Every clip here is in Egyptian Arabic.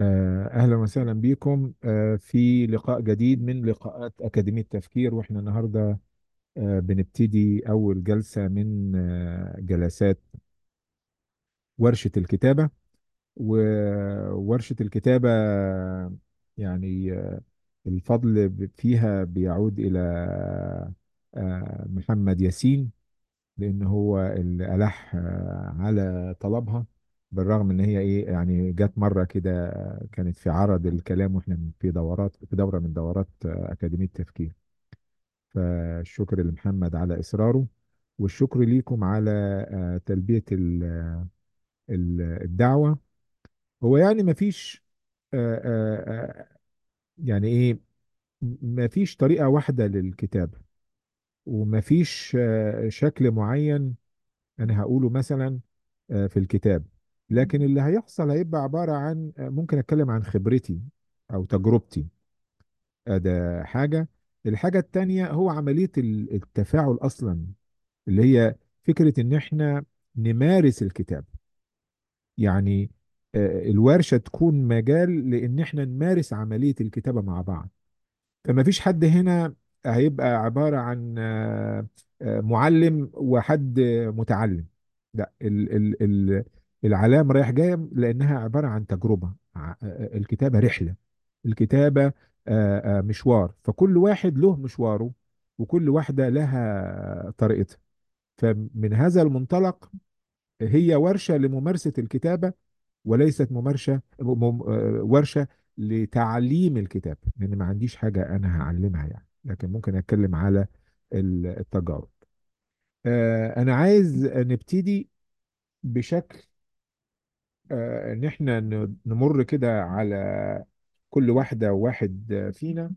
آه، أهلا وسهلا بكم آه، في لقاء جديد من لقاءات أكاديمية التفكير وإحنا النهاردة آه، بنبتدي أول جلسة من آه، جلسات ورشة الكتابة وورشة الكتابة يعني آه، الفضل ب- فيها بيعود إلى آه، محمد ياسين لأن هو اللي ألح آه، على طلبها بالرغم ان هي ايه يعني جت مره كده كانت في عرض الكلام واحنا في دورات في دوره من دورات آه، اكاديميه التفكير فالشكر لمحمد على اصراره والشكر ليكم على آه، تلبيه ال- ال- الدعوه هو يعني ما فيش يعني ايه ما فيش طريقه واحده للكتابه وما فيش آه، شكل معين انا هقوله مثلا آه، في الكتاب لكن اللي هيحصل هيبقى عبارة عن آه، ممكن اتكلم عن خبرتي او تجربتي آه، ده حاجة الحاجة التانية هو عملية ال- التفاعل اصلا اللي هي فكرة ان احنا نمارس الكتاب يعني آه، الورشة تكون مجال لان احنا نمارس عملية الكتابة مع بعض فما فيش حد هنا هيبقى عبارة عن آه، آه، معلم وحد متعلم لا ال ال ال العلام رايح جاي لأنها عبارة عن تجربة ع- آه، الكتابة رحلة الكتابة آه، آه، مشوار فكل واحد له مشواره وكل واحدة لها طريقتها فمن هذا المنطلق هي ورشة لممارسة الكتابة وليست ممارسة م- م- آه، ورشة لتعليم الكتاب لأن ما عنديش حاجة أنا هعلمها يعني لكن ممكن أتكلم على ال- التجارب آه، أنا عايز نبتدي بشكل آه، إن إحنا ن- نمر كده على كل واحدة وواحد فينا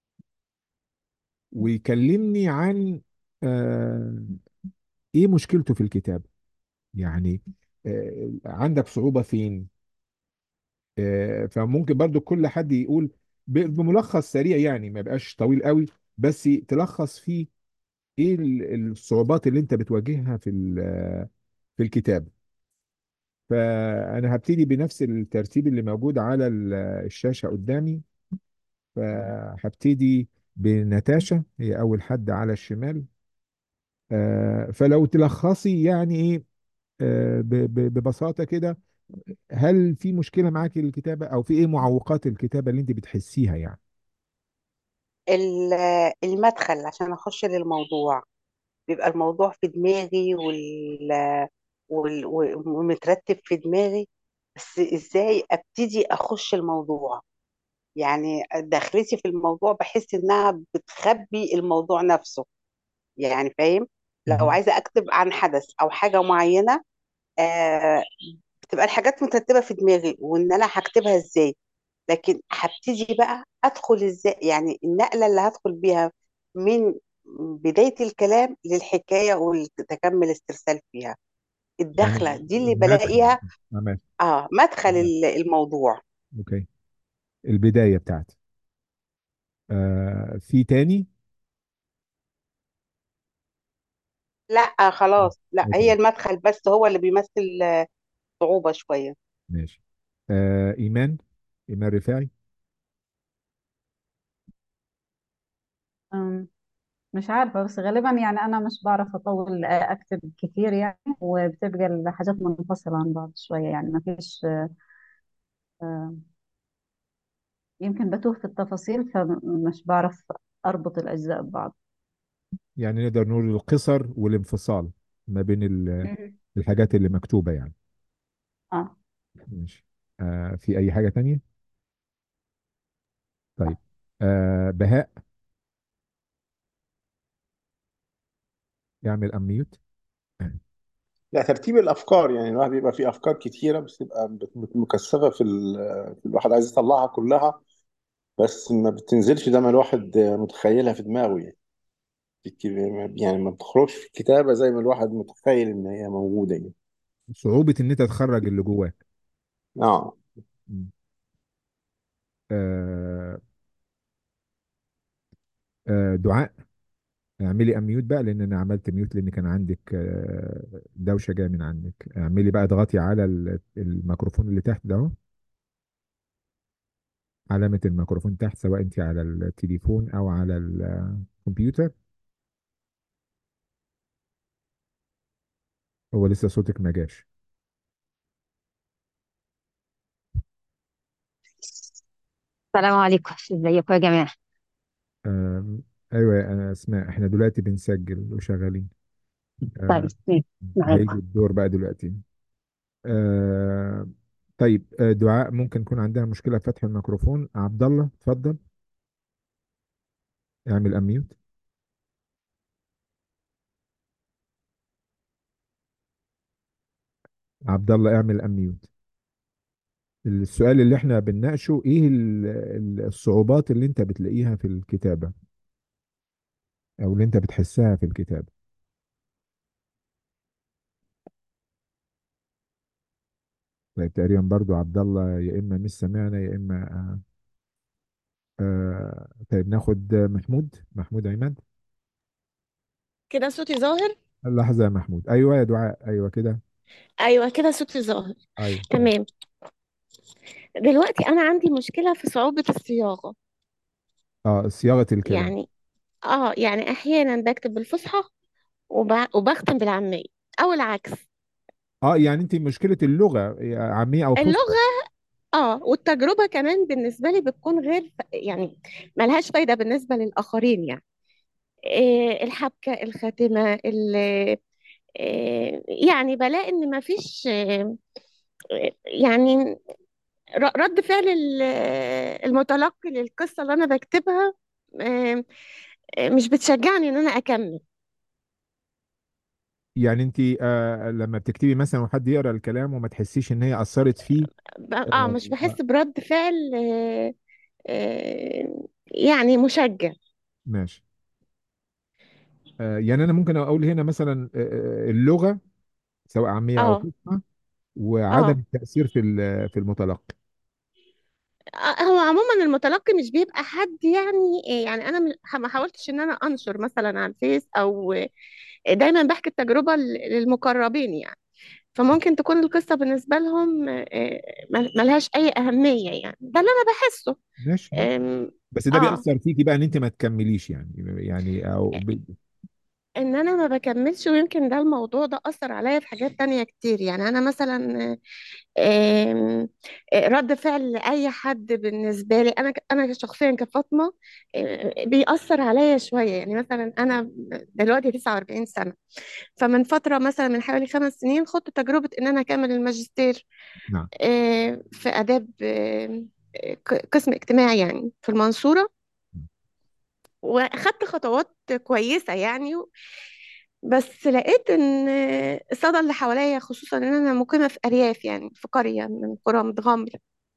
ويكلمني عن آه، إيه مشكلته في الكتاب يعني آه، عندك صعوبة فين آه، فممكن برضو كل حد يقول ب- بملخص سريع يعني ما يبقاش طويل قوي بس تلخص فيه ايه ال- الصعوبات اللي انت بتواجهها في ال- في الكتاب فانا هبتدي بنفس الترتيب اللي موجود على ال- الشاشة قدامي فهبتدي بنتاشا هي اول حد على الشمال آه، فلو تلخصي يعني ايه آه، ب- ب- ببساطة كده هل في مشكلة معاك الكتابة او في ايه معوقات الكتابة اللي انت بتحسيها يعني ال- المدخل عشان اخش للموضوع بيبقى الموضوع في دماغي وال... وال... ومترتب في دماغي بس ازاي ابتدي اخش الموضوع يعني دخلتي في الموضوع بحس انها بتخبي الموضوع نفسه يعني فاهم لو مهم. عايزه اكتب عن حدث او حاجه معينه آه بتبقى الحاجات مترتبه في دماغي وان انا هكتبها ازاي لكن هبتدي بقى ادخل ازاي يعني النقله اللي هدخل بيها من بدايه الكلام للحكايه والتكمل استرسال فيها الدخله يعني دي اللي المدخل بلاقيها آه، ماشي اه مدخل تمام. ال- الموضوع اوكي البداية بتاعتي آه في تاني لا خلاص لا هي اوكي المدخل بس هو اللي بيمثل آه، صعوبه شويه ماشي آه ايمان ايمان رفاعي أم، مش عارفة بس غالبا يعني أنا مش بعرف أطول آه، أكتب كتير يعني وبتبقى الحاجات منفصلة عن بعض شوية يعني ما فيش آه، يمكن بتوه في التفاصيل فمش بعرف أربط الأجزاء ببعض يعني نقدر نقول القصر والانفصال ما بين ال- مهم. الحاجات اللي مكتوبة يعني اه ماشي آه في اي حاجة تانية طيب آه بهاء يعمل اميوت لا ترتيب الافكار يعني الواحد بيبقى فيه افكار كتيره بس تبقى بت- بت- مكثفه في ال- في الواحد عايز يطلعها كلها بس ما بتنزلش زي ما الواحد متخيلها في دماغه يعني بت- يعني ما بتخرجش في الكتابه زي ما الواحد متخيل ان هي موجوده يعني صعوبة ان انت تخرج اللي جواك اه م. آه آه دعاء اعملي اميوت بقى لان انا عملت ميوت لان كان عندك آه، دوشه جايه من عندك اعملي بقى اضغطي على ال- الميكروفون اللي تحت ده اهو علامة الميكروفون تحت سواء انت على التليفون او على الكمبيوتر هو لسه صوتك ما جاش السلام عليكم ازيكم يا جماعة آم، ايوه انا اسماء احنا دلوقتي بنسجل وشغالين طيب آه، ماشي، هيجي معاكم الدور بقى دلوقتي آه، طيب آه، دعاء ممكن يكون عندها مشكلة في فتح الميكروفون عبد الله اتفضل اعمل اميوت عبد الله اعمل اميوت السؤال اللي احنا بنناقشه ايه ال- ال- الصعوبات اللي انت بتلاقيها في الكتابة او اللي انت بتحسها في الكتابة طيب تقريبا برضو عبد الله يا اما مش سامعنا يا اما آه آه طيب ناخد محمود محمود عماد كده صوتي ظاهر لحظة يا محمود ايوه يا دعاء ايوه كده ايوه كده صوتي ظاهر ايوه كويس تمام دلوقتي انا عندي مشكله في صعوبه الصياغه اه صياغة الكلام يعني اه يعني احيانا بكتب بالفصحى وب... وبختم بالعاميه او العكس اه يعني انت مشكلة اللغة عامية او فصحى اللغه اه والتجربه كمان بالنسبه لي بتكون غير ف... يعني ملهاش فايده بالنسبه للاخرين يعني إيه الحبكه الخاتمه ال... إيه يعني بلاقي ان ما فيش إيه يعني ر- رد فعل ال- المتلقي للقصة اللي أنا بكتبها آم، آم، مش بتشجعني إن أنا أكمل يعني انت آه لما بتكتبي مثلا وحد يقرا الكلام وما تحسيش ان هي اثرت فيه ب- آه آه مش آه بحس برد فعل آه، آه، يعني مشجع ماشي آه يعني انا ممكن اقول هنا مثلا آه آه، اللغة سواء عامية او اه فصحى وعدم اه التأثير في ال- في المتلقي آه، هو عموما المتلقي مش بيبقى حد يعني آه، يعني انا م- ما حاولتش ان انا انشر مثلا على الفيس او آه، دايما بحكي التجربه ل- للمقربين يعني فممكن تكون القصه بالنسبه لهم آه، مل- ملهاش اي اهميه يعني ده اللي انا بحسه ماشي ماشي آم، بس ده اه بيأثر فيكي بقى ان انت ما تكمليش يعني يعني او ب... ان انا ما بكملش ويمكن ده الموضوع ده اثر عليا في حاجات تانية كتير يعني انا مثلا آم، آه، رد فعل اي حد بالنسبه لي انا ك- انا شخصيا كفاطمه آه، بيأثر عليا شويه يعني مثلا انا دلوقتي 49 سنه فمن فتره مثلا من حوالي خمس سنين خدت تجربه ان انا اكمل الماجستير نعم آه، في اداب آه، ق- قسم اجتماعي يعني في المنصوره واخدت خطوات كويسه يعني بس لقيت ان الصدى اللي حواليا خصوصا ان انا مقيمه في ارياف يعني في قريه من قرى متغمر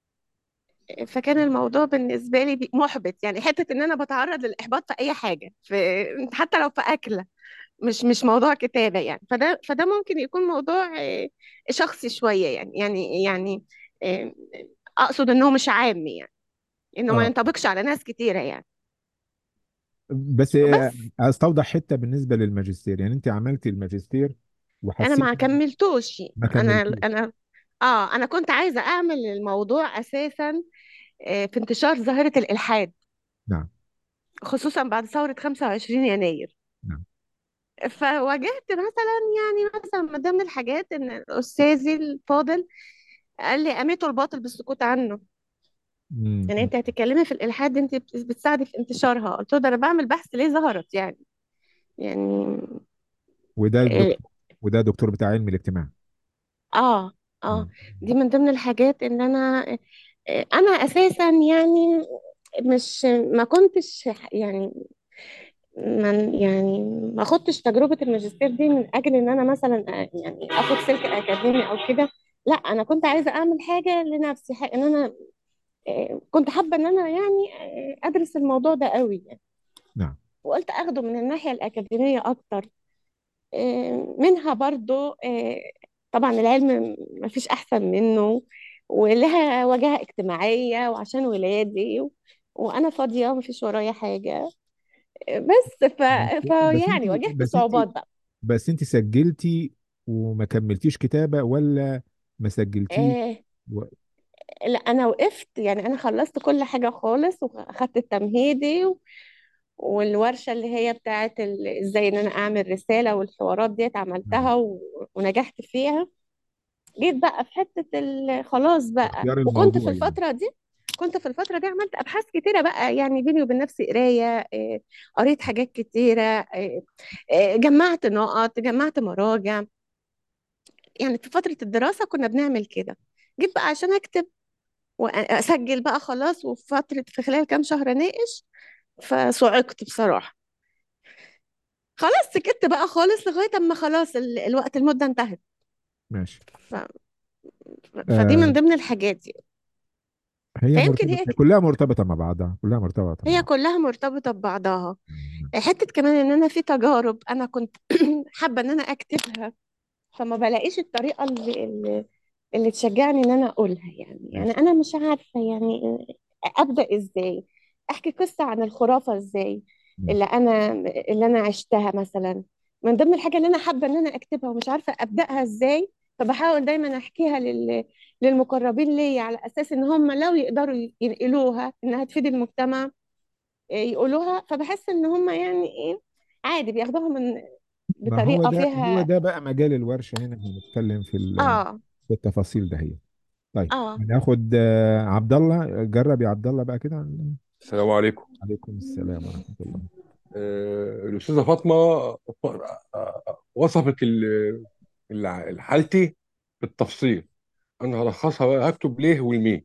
فكان الموضوع بالنسبه لي بي- محبط يعني حته ان انا بتعرض للاحباط في اي حاجه في حتى لو في اكله مش مش موضوع كتابه يعني فده فده ممكن يكون موضوع آه، شخصي شويه يعني يعني يعني آه، اقصد انه مش عام يعني انه ما اه ينطبقش على ناس كتيره يعني بس آه، بس استوضح حته بالنسبه للماجستير يعني انت عملتي الماجستير انا وحسيت ما كملتوش ما انا كملتيش انا اه انا كنت عايزه اعمل الموضوع اساسا آه، في انتشار ظاهره الالحاد نعم خصوصا بعد ثوره 25 يناير نعم فواجهت مثلا يعني مثلا من ضمن الحاجات ان استاذي الفاضل قال لي اميتوا الباطل بالسكوت عنه مم. يعني انت هتتكلمي في الالحاد انت بت- بتساعدي في انتشارها قلت له ده انا بعمل بحث ليه ظهرت يعني يعني وده اه الدكتور وده دكتور بتاع علم الاجتماع اه آه. مم. دي من ضمن الحاجات ان انا آه، انا اساسا يعني مش ما كنتش يعني من يعني ما خدتش تجربة الماجستير دي من أجل إن أنا مثلا آه، يعني آخد سلك أكاديمي أو كده لا أنا كنت عايزة أعمل حاجة لنفسي ح- إن أنا آه، كنت حابة إن أنا يعني آه، أدرس الموضوع ده قوي يعني نعم وقلت أخده من الناحية الأكاديمية أكتر آه، منها برضو آه، طبعا العلم مفيش أحسن منه ولها واجهة اجتماعية وعشان ولادي و... وأنا فاضية مفيش ورايا حاجة بس ف... بس بس انت فيعني واجهت بس انت صعوبات بقى بس انت سجلتي وما كملتيش كتابة ولا ما سجلتيش آه و... لا انا وقفت يعني انا خلصت كل حاجه خالص واخدت التمهيدي و- والورشه اللي هي بتاعت ال- ازاي ان انا اعمل رساله والحوارات ديت نعم عملتها و- ونجحت فيها جيت بقى في حته ال- خلاص بقى اختيار وكنت في الموضوع يعني الفتره دي كنت في الفتره دي عملت ابحاث كتيره بقى يعني بيني وبين نفسي قرايه إيه، قريت حاجات كتيره إيه، إيه، جمعت نقط جمعت مراجع يعني في فتره الدراسه كنا بنعمل كده جيت بقى عشان اكتب واسجل بقى خلاص وفي فتره في خلال كام شهر اناقش فصعقت بصراحه خلاص سكت بقى خالص لغايه اما خلاص ال- الوقت المده انتهت ماشي ف... فدي من آه ضمن الحاجات دي هي فيمكن مرتبطة هي هي كلها مرتبطة مع بعضها كلها مرتبطة مع هي بعض كلها مرتبطه ببعضها نعم حته كمان ان انا في تجارب انا كنت حابه ان انا اكتبها فما بلاقيش الطريقه اللي اللي, اللي تشجعني ان انا اقولها يعني يعني ماشي انا مش عارفه يعني ابدا ازاي احكي قصه عن الخرافه ازاي اللي ماشي انا اللي انا عشتها مثلا من ضمن الحاجه اللي انا حابه ان انا اكتبها ومش عارفه ابداها ازاي فبحاول دايما احكيها لل... للمقربين ليا على اساس ان هم لو يقدروا ينقلوها انها تفيد المجتمع إيه، يقولوها فبحس ان هم يعني ايه عادي بياخدوها من ما هو بطريقه ده هو فيها ده بقى مجال الورشة هنا هنتكلم في ال- اه في التفاصيل ده هي طيب اه هناخد آه، عبد الله جرب يا عبد الله بقى كده السلام عليكم عليكم السلام ورحمة الله آه، الأستاذة فاطمة آه، وصفت ال- ال- حالتي بالتفصيل أنا هلخصها بقى هكتب ليه والمين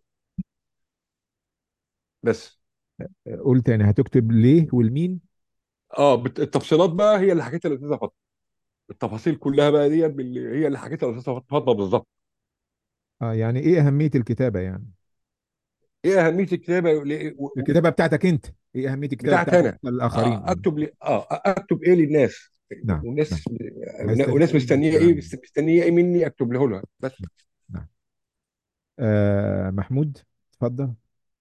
بس قول تاني هتكتب ليه والمين اه بت- التفصيلات بقى هي اللي حكيتها الأستاذة فاطمة التفاصيل كلها بقى ديت بال- هي اللي حكيتها الأستاذة فاطمة بالظبط اه يعني ايه أهمية الكتابة يعني إيه أهمية الكتابة ليه- و- و- الكتابة بتاعتك انت ايه أهمية الكتابة بتاعتي بتاعتك أنا انت للآخرين آه، يعني أكتب لي آه أكتب إيه للناس نعم نعم والناس وناس هيستفيدوا من مستنية إيه الكلام مستنية إيه مني أكتب له لها بس نعم آه محمود اتفضل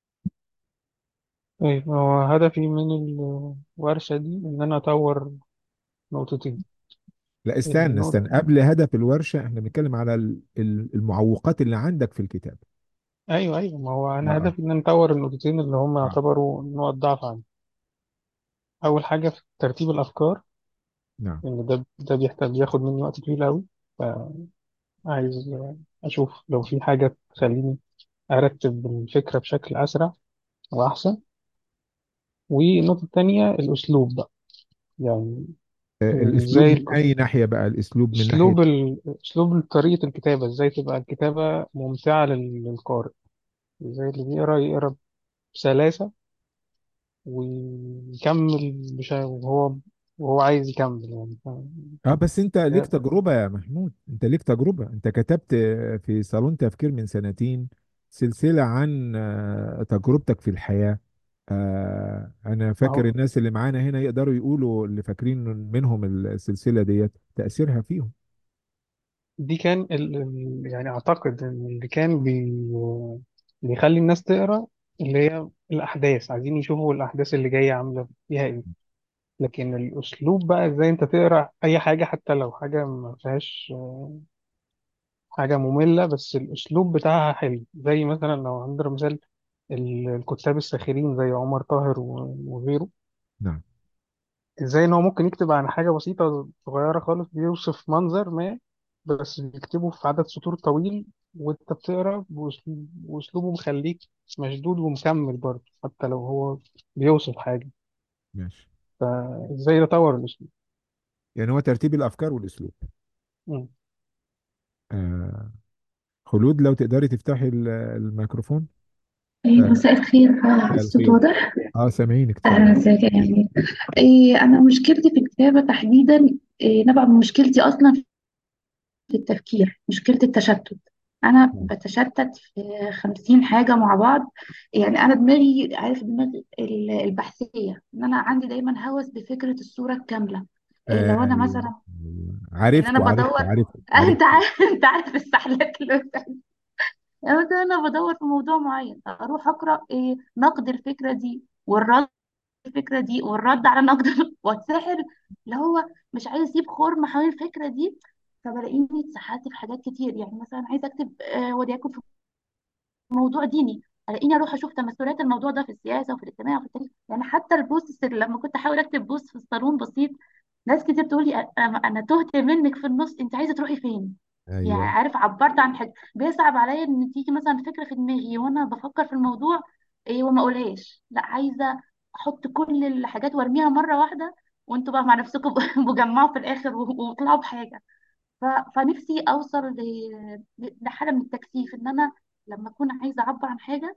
طيب هو هدفي من الورشة دي إن أنا أطور نقطتين لا استنى النقطة استنى قبل هدف الورشة احنا بنتكلم على ال- ال- المعوقات اللي عندك في الكتاب أيوه أيوه ما هو أنا اه هدفي إن أنا أطور النقطتين اللي هم اه يعتبروا نقط ضعف عندي أول حاجة في ترتيب الأفكار نعم إن ده ده بيحتاج بياخد مني وقت طويل أوي فعايز أشوف لو في حاجة تخليني أرتب الفكرة بشكل أسرع وأحسن والنقطة التانية الأسلوب بقى يعني آه، الاسلوب إزاي من اي ناحية بقى الاسلوب من ناحية اسلوب ال... اسلوب طريقه الكتابه ازاي تبقى الكتابه ممتعه لل- للقارئ ازاي اللي بيقرا يقرا بسلاسه ويكمل بش... وهو وهو عايز يكمل يعني ف- اه بس انت ليك ده- تجربة يا محمود انت ليك تجربة انت كتبت في صالون تفكير من سنتين سلسلة عن آه، تجربتك في الحياة آه، انا ما فاكر هو الناس اللي معانا هنا يقدروا يقولوا اللي فاكرين منهم السلسلة ديت تأثيرها فيهم دي كان ال... ال- يعني اعتقد ان اللي كان بي... بيخلي الناس تقرا اللي هي الاحداث عايزين يشوفوا الاحداث اللي جايه عامله فيها ايه لكن الاسلوب بقى ازاي انت تقرا اي حاجه حتى لو حاجه ما فيهاش حاجة مملة بس الأسلوب بتاعها حلو زي مثلا لو عندنا مثال ال- الكتاب الساخرين زي عمر طاهر و- وغيره نعم ازاي ان هو ممكن يكتب عن حاجة بسيطة صغيرة خالص بيوصف منظر ما بس بيكتبه في عدد سطور طويل وانت بتقرا بأسلوب- وأسلوبه مخليك مشدود ومكمل برضه حتى لو هو بيوصف حاجة ماشي فازاي يطور الأسلوب يعني هو ترتيب الافكار والاسلوب مم. آه خلود لو تقدري تفتحي ال- الميكروفون إيه، آه مساء الخير آه، مساء الصوت الخير واضح اه سامعينك آه، اتفضل ازيك يا جميل إيه، أنا مشكلتي في الكتابة تحديدا إيه، نبع من مشكلتي أصلا في التفكير مشكلة التشتت أنا نعم. بتشتت في خمسين حاجة مع بعض يعني أنا دماغي عارف دماغ ال- البحثية إن أنا عندي دايما هوس بفكرة الصورة الكاملة إيه، لو أنا ايوه مثلا أيوة. إن أنا عرفته عرفته بدور عرفته آه، أنت عرفته عارف أنت عارف السحلات اللي بتحصل. يعني مثلا أنا بدور في موضوع معين أروح أقرأ إيه نقد الفكرة دي والرد الفكرة دي والرد على نقد واتسحل اللي هو مش عايز اسيب خرم حوالين الفكرة دي فبلاقيني اتسحلت في حاجات كتير يعني مثلا عايزة اكتب آه وليكن في موضوع ديني الاقيني اروح اشوف تمثلات الموضوع ده في السياسه وفي الاجتماع وفي التاريخ يعني حتى البوست لما كنت احاول اكتب بوست في الصالون بسيط ناس كتير تقول لي انا أنا تهت منك في النص انت عايزه تروحي فين يعني ايوه عارف عبرت عن حاجه بيصعب عليا ان تيجي مثلا فكره في دماغي وانا بفكر في الموضوع ايه وما اقولهاش لا عايزه احط كل الحاجات وارميها مره واحده وانتوا بقى مع نفسكم مجمعوا في الاخر و- وطلعوا بحاجه ف... فنفسي اوصل ل... ل- لحاله من التكثيف ان انا لما اكون عايزه اعبر عن حاجه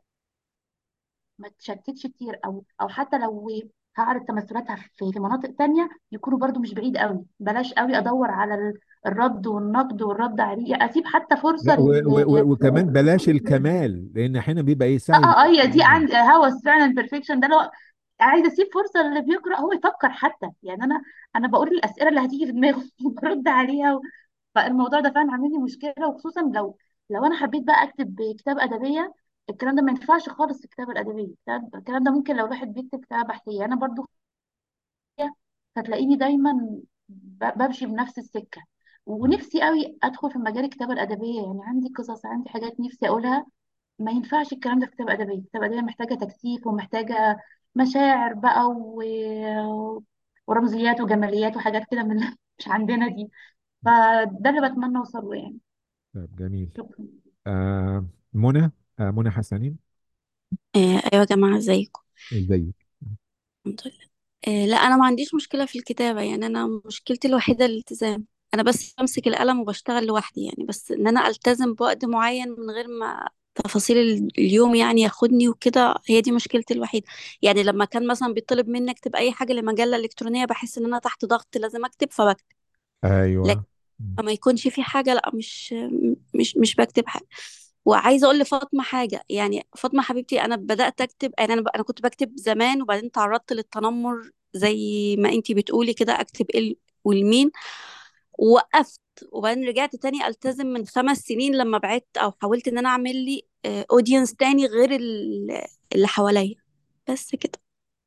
ما تشتتش كتير او او حتى لو هعرض تمثلاتها في في مناطق تانية يكونوا برضو مش بعيد قوي بلاش قوي ادور على ال- الرد والنقد والرد عليه اسيب حتى فرصه لا و و لل و وكمان بلاش الكمال لان احيانا بيبقى ايه اه سعي اه هي دي للكمال عندي هوس فعلا البرفكشن ده لو عايزه اسيب فرصه للي بيقرا هو يفكر حتى يعني انا انا بقول الاسئله اللي هتيجي في دماغه وبرد عليها فالموضوع ده فعلا عامل لي مشكله وخصوصا لو لو انا حبيت بقى اكتب كتاب ادبيه الكلام ده ما ينفعش خالص في الكتابه الادبيه الكلام الكلام ده ممكن لو الواحد بيكتب كتابه بحثيه انا برضو هتلاقيني دايما ب- بمشي بنفس السكه ونفسي قوي ادخل في مجال الكتابه الادبيه يعني عندي قصص عندي حاجات نفسي اقولها ما ينفعش الكلام ده في كتابه ادبيه الكتابه الادبيه محتاجه تكثيف ومحتاجه مشاعر بقى و... ورمزيات وجماليات وحاجات كده من اللي مش عندنا دي فده اللي بتمنى اوصل له يعني طيب جميل شكرا آه منى آه منى حسنين آه، ايوه يا جماعه ازيكم ازيك الحمد لله آه، لا انا ما عنديش مشكله في الكتابه يعني انا مشكلتي الوحيده الالتزام انا بس بمسك القلم وبشتغل لوحدي يعني بس ان انا التزم بوقت معين من غير ما تفاصيل ال- اليوم يعني ياخدني وكده هي دي مشكلتي الوحيده يعني لما كان مثلا بيطلب مني اكتب اي حاجه لمجله الكترونيه بحس ان انا تحت ضغط لازم اكتب فبكتب لكن ايوه ما يكونش في حاجة لا مش مش مش بكتب حاجة وعايزة اقول لفاطمة حاجة يعني فاطمة حبيبتي انا بدأت اكتب يعني انا انا كنت بكتب زمان وبعدين تعرضت للتنمر زي ما انتي بتقولي كده اكتب ايه والمين وقفت وبعدين رجعت تاني التزم من خمس سنين لما بعدت او حاولت ان انا اعمل لي اودينس تاني غير ال- اللي حواليا بس كده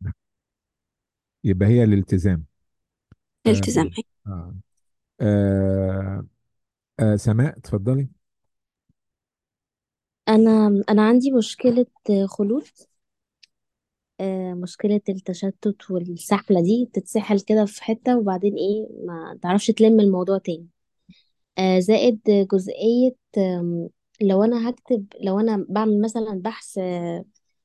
يبقى هي الالتزام آه الالتزام آه آه آه سماء اتفضلي انا انا عندي مشكله خلود آه، مشكله التشتت والسحله دي تتسحل كده في حته وبعدين ايه ما تعرفش تلم الموضوع تاني آه، زائد جزئيه آم، لو انا هكتب لو انا بعمل مثلا بحث آه،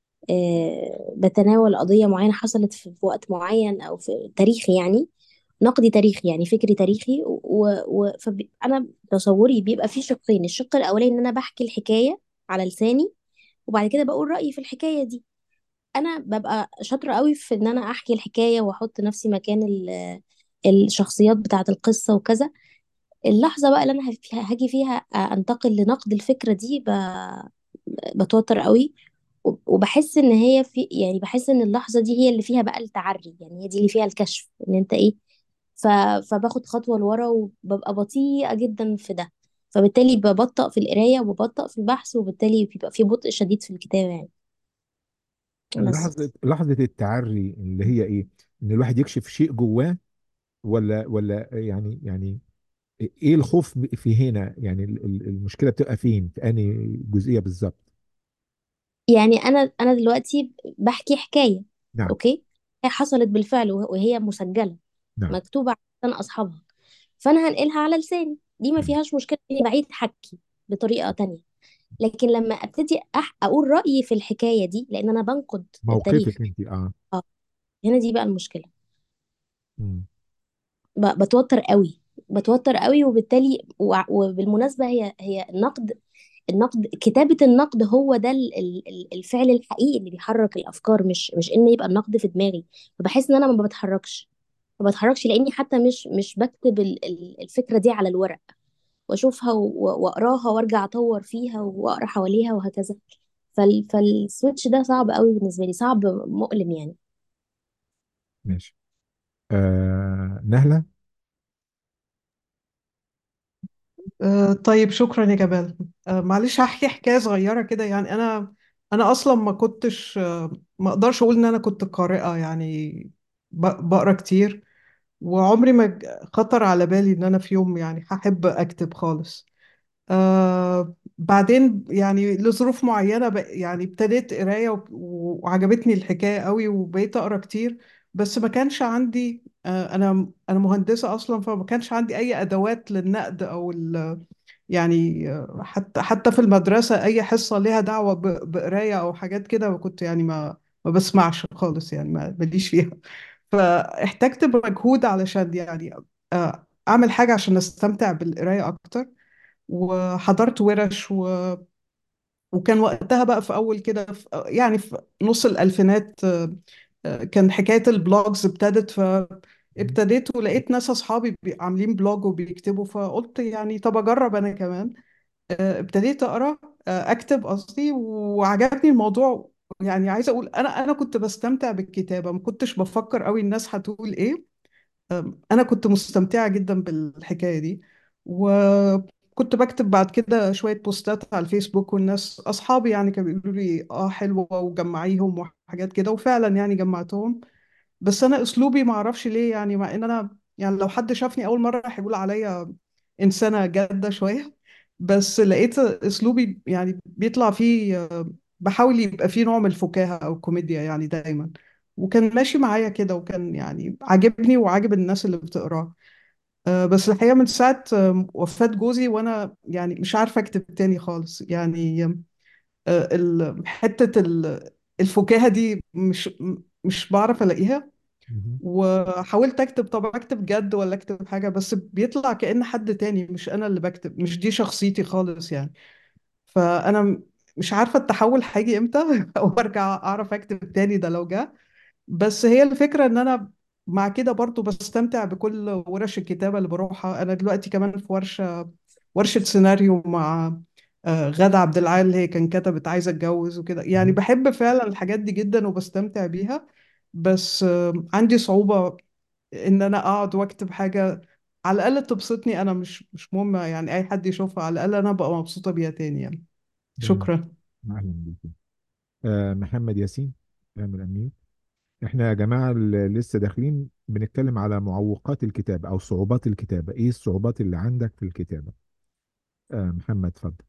آه، بتناول قضيه معينه حصلت في في وقت معين او في تاريخي يعني نقدي تاريخي يعني فكري تاريخي و... و... فب... انا تصوري بيبقى فيه شقين الشق الاولاني ان انا بحكي الحكايه على لساني وبعد كده بقول رأيي في الحكاية دي انا ببقى شاطرة قوي في ان انا احكي الحكاية واحط نفسي مكان ال- الشخصيات بتاعة القصة وكذا اللحظة بقى اللي انا هف- هاجي فيها انتقل لنقد الفكرة دي ب- بتوتر قوي وب- وبحس ان هي في يعني بحس ان اللحظة دي هي اللي فيها بقى التعري يعني هي دي اللي فيها الكشف ان انت ايه ف... فباخد خطوة لورا وببقى بطيئة جدا في ده فبالتالي ببطأ في القراية وببطأ في البحث وبالتالي بيبقى في بطء شديد في الكتابة يعني بس لحظة لحظة التعري اللي هي ايه ان الواحد يكشف شيء جواه ولا ولا يعني يعني ايه الخوف في هنا يعني ال- ال- المشكلة بتبقى فين في انهي جزئية بالظبط يعني انا انا دلوقتي بحكي حكايه نعم اوكي هي حصلت بالفعل وه- وهي مسجله نعم مكتوبه عشان اصحابها فانا هنقلها على لساني دي ما نعم فيهاش مشكله اني بعيد حكي بطريقه تانية لكن لما ابتدي أح اقول رايي في الحكايه دي لان انا بنقد التاريخ موقفك انت اه اه هنا دي بقى المشكله مم. ب- بتوتر قوي بتوتر قوي وبالتالي وع- وبالمناسبه هي هي النقد النقد كتابة النقد هو ده ال- ال- ال- الفعل الحقيقي اللي بيحرك الأفكار مش مش إن يبقى النقد في دماغي فبحس إن أنا ما بتحركش ما بتحركش لأني حتى مش مش بكتب ال- ال- الفكرة دي على الورق وأشوفها و- وأقراها وأرجع أطور فيها وأقرا حواليها وهكذا فال فالسويتش ده صعب قوي بالنسبة لي صعب مؤلم يعني ماشي آه نهلة آه، طيب شكرا يا جمال آه، معلش هحكي حكاية صغيرة كده يعني أنا أنا أصلا ما كنتش آه، ما أقدرش أقول إن أنا كنت قارئة يعني ب- بقرا كتير وعمري ما ج- خطر على بالي إن أنا في يوم يعني هحب أكتب خالص آه، بعدين يعني لظروف معينة ب- يعني ابتديت قراية و- وعجبتني الحكاية قوي وبقيت أقرأ كتير بس ما كانش عندي آه، أنا أنا مهندسة أصلا فما كانش عندي أي أدوات للنقد أو ال يعني آه، حتى حتى في المدرسة أي حصة ليها دعوة ب- بقراية أو حاجات كده كنت يعني ما ما بسمعش خالص يعني ما ماليش فيها فاحتجت مجهود علشان يعني آه، أعمل حاجة عشان أستمتع بالقراية أكتر وحضرت ورش و... وكان وقتها بقى في أول كده في يعني في نص الألفينات آه، آه، كان حكاية البلوجز ابتدت فابتديت ولقيت ناس أصحابي بي- عاملين بلوج وبيكتبوا فقلت يعني طب أجرب أنا كمان آه، ابتديت أقرأ آه، أكتب قصدي وعجبني الموضوع يعني عايزة أقول أنا أنا كنت بستمتع بالكتابة ما كنتش بفكر قوي الناس هتقول إيه أنا كنت مستمتعة جدا بالحكاية دي وكنت بكتب بعد كده شوية بوستات على الفيسبوك والناس أصحابي يعني كانوا بيقولوا لي آه حلوة وجمعيهم وحاجات كده وفعلا يعني جمعتهم بس أنا أسلوبي ما أعرفش ليه يعني مع إن أنا يعني لو حد شافني أول مرة هيقول عليا إنسانة جادة شوية بس لقيت أسلوبي يعني بيطلع فيه بحاول يبقى فيه نوع من الفكاهة أو الكوميديا يعني دايما وكان ماشي معايا كده وكان يعني عاجبني وعاجب الناس اللي بتقراه آه، بس الحقيقة من ساعة آه، وفاة جوزي وأنا يعني مش عارفة أكتب تاني خالص يعني آه، ال- حتة ال- الفكاهة دي مش مش بعرف ألاقيها مهم. وحاولت أكتب طب أكتب جد ولا أكتب حاجة بس بيطلع كأن حد تاني مش أنا اللي بكتب مش دي شخصيتي خالص يعني فأنا م- مش عارفة التحول هيجي إمتى أو أرجع أعرف أكتب تاني ده لو جه بس هي الفكرة ان انا مع كده برضو بستمتع بكل ورش الكتابة اللي بروحها انا دلوقتي كمان في ورشة ورشة سيناريو مع آه، غادة عبد العال اللي هي كان كتبت عايزة اتجوز وكده يعني مهم. بحب فعلا الحاجات دي جدا وبستمتع بيها بس آه، عندي صعوبة ان انا اقعد واكتب حاجة على الاقل تبسطني انا مش مش مهم يعني اي حد يشوفها على الاقل انا ابقى مبسوطة بيها تاني يعني جميل شكرا أهلا بيك آه محمد ياسين اعمل أمين احنا يا جماعة اللي لسه داخلين بنتكلم على معوقات الكتابة أو صعوبات الكتابة إيه الصعوبات اللي عندك في الكتابة آه محمد اتفضل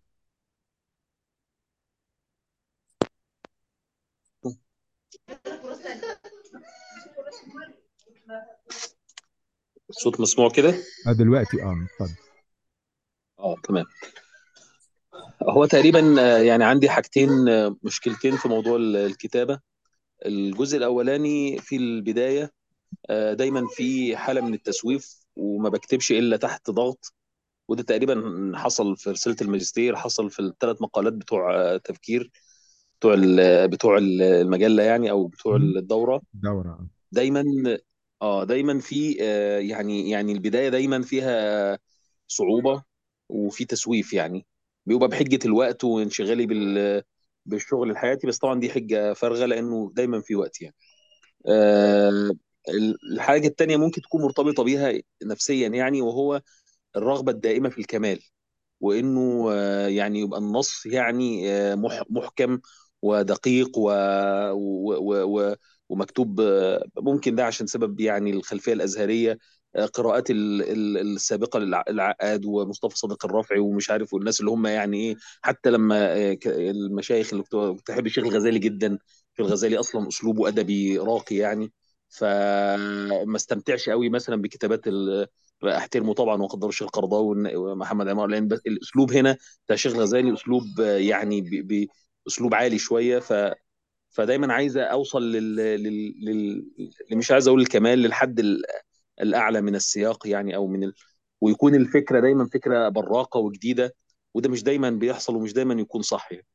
الصوت مسموع كده آه دلوقتي اه اتفضل اه تمام هو تقريبا آه، يعني عندي حاجتين آه، مشكلتين في موضوع ال- الكتابة الجزء الأولاني في البداية آه، دايما في حالة من التسويف وما بكتبش إلا تحت ضغط وده تقريبا حصل في رسالة الماجستير حصل في الثلاث مقالات بتوع آه، تفكير بتوع ال- بتوع المجلة يعني أو بتوع مهم. الدورة دورة آه. دايما اه دايما في آه، يعني يعني البداية دايما فيها صعوبة وفي تسويف يعني بيبقى بحجة الوقت وانشغالي بال بالشغل الحياتي بس طبعا دي حجة فارغة لأنه دايما في وقت يعني آه، الحاجة التانية ممكن تكون مرتبطة بيها نفسيا يعني وهو الرغبة الدائمة في الكمال وانه آه، يعني يبقى النص يعني آه، مح- محكم ودقيق و... و... و... و... ومكتوب آه، ممكن ده عشان سبب يعني الخلفيه الازهريه آه، قراءات ال... ال- السابقه للع- للعقاد ومصطفى صادق الرافعي ومش عارف والناس اللي هم يعني ايه حتى لما آه، ك- المشايخ اللي كنت كنت بحب الشيخ الغزالي جدا الشيخ الغزالي اصلا اسلوبه ادبي راقي يعني فما استمتعش قوي مثلا بكتابات ال... احترمه طبعا واقدر الشيخ القرضاوي ومحمد عمار لان بس الاسلوب هنا بتاع الشيخ الغزالي اسلوب آه، يعني ب... باسلوب عالي شويه ف... فدايما عايز اوصل لل... لل... لل... اللي مش عايز اقول الكمال للحد ال- الاعلى من السياق يعني او من ال... ويكون الفكره دايما فكره براقه وجديده وده مش دايما بيحصل ومش دايما يكون صح يعني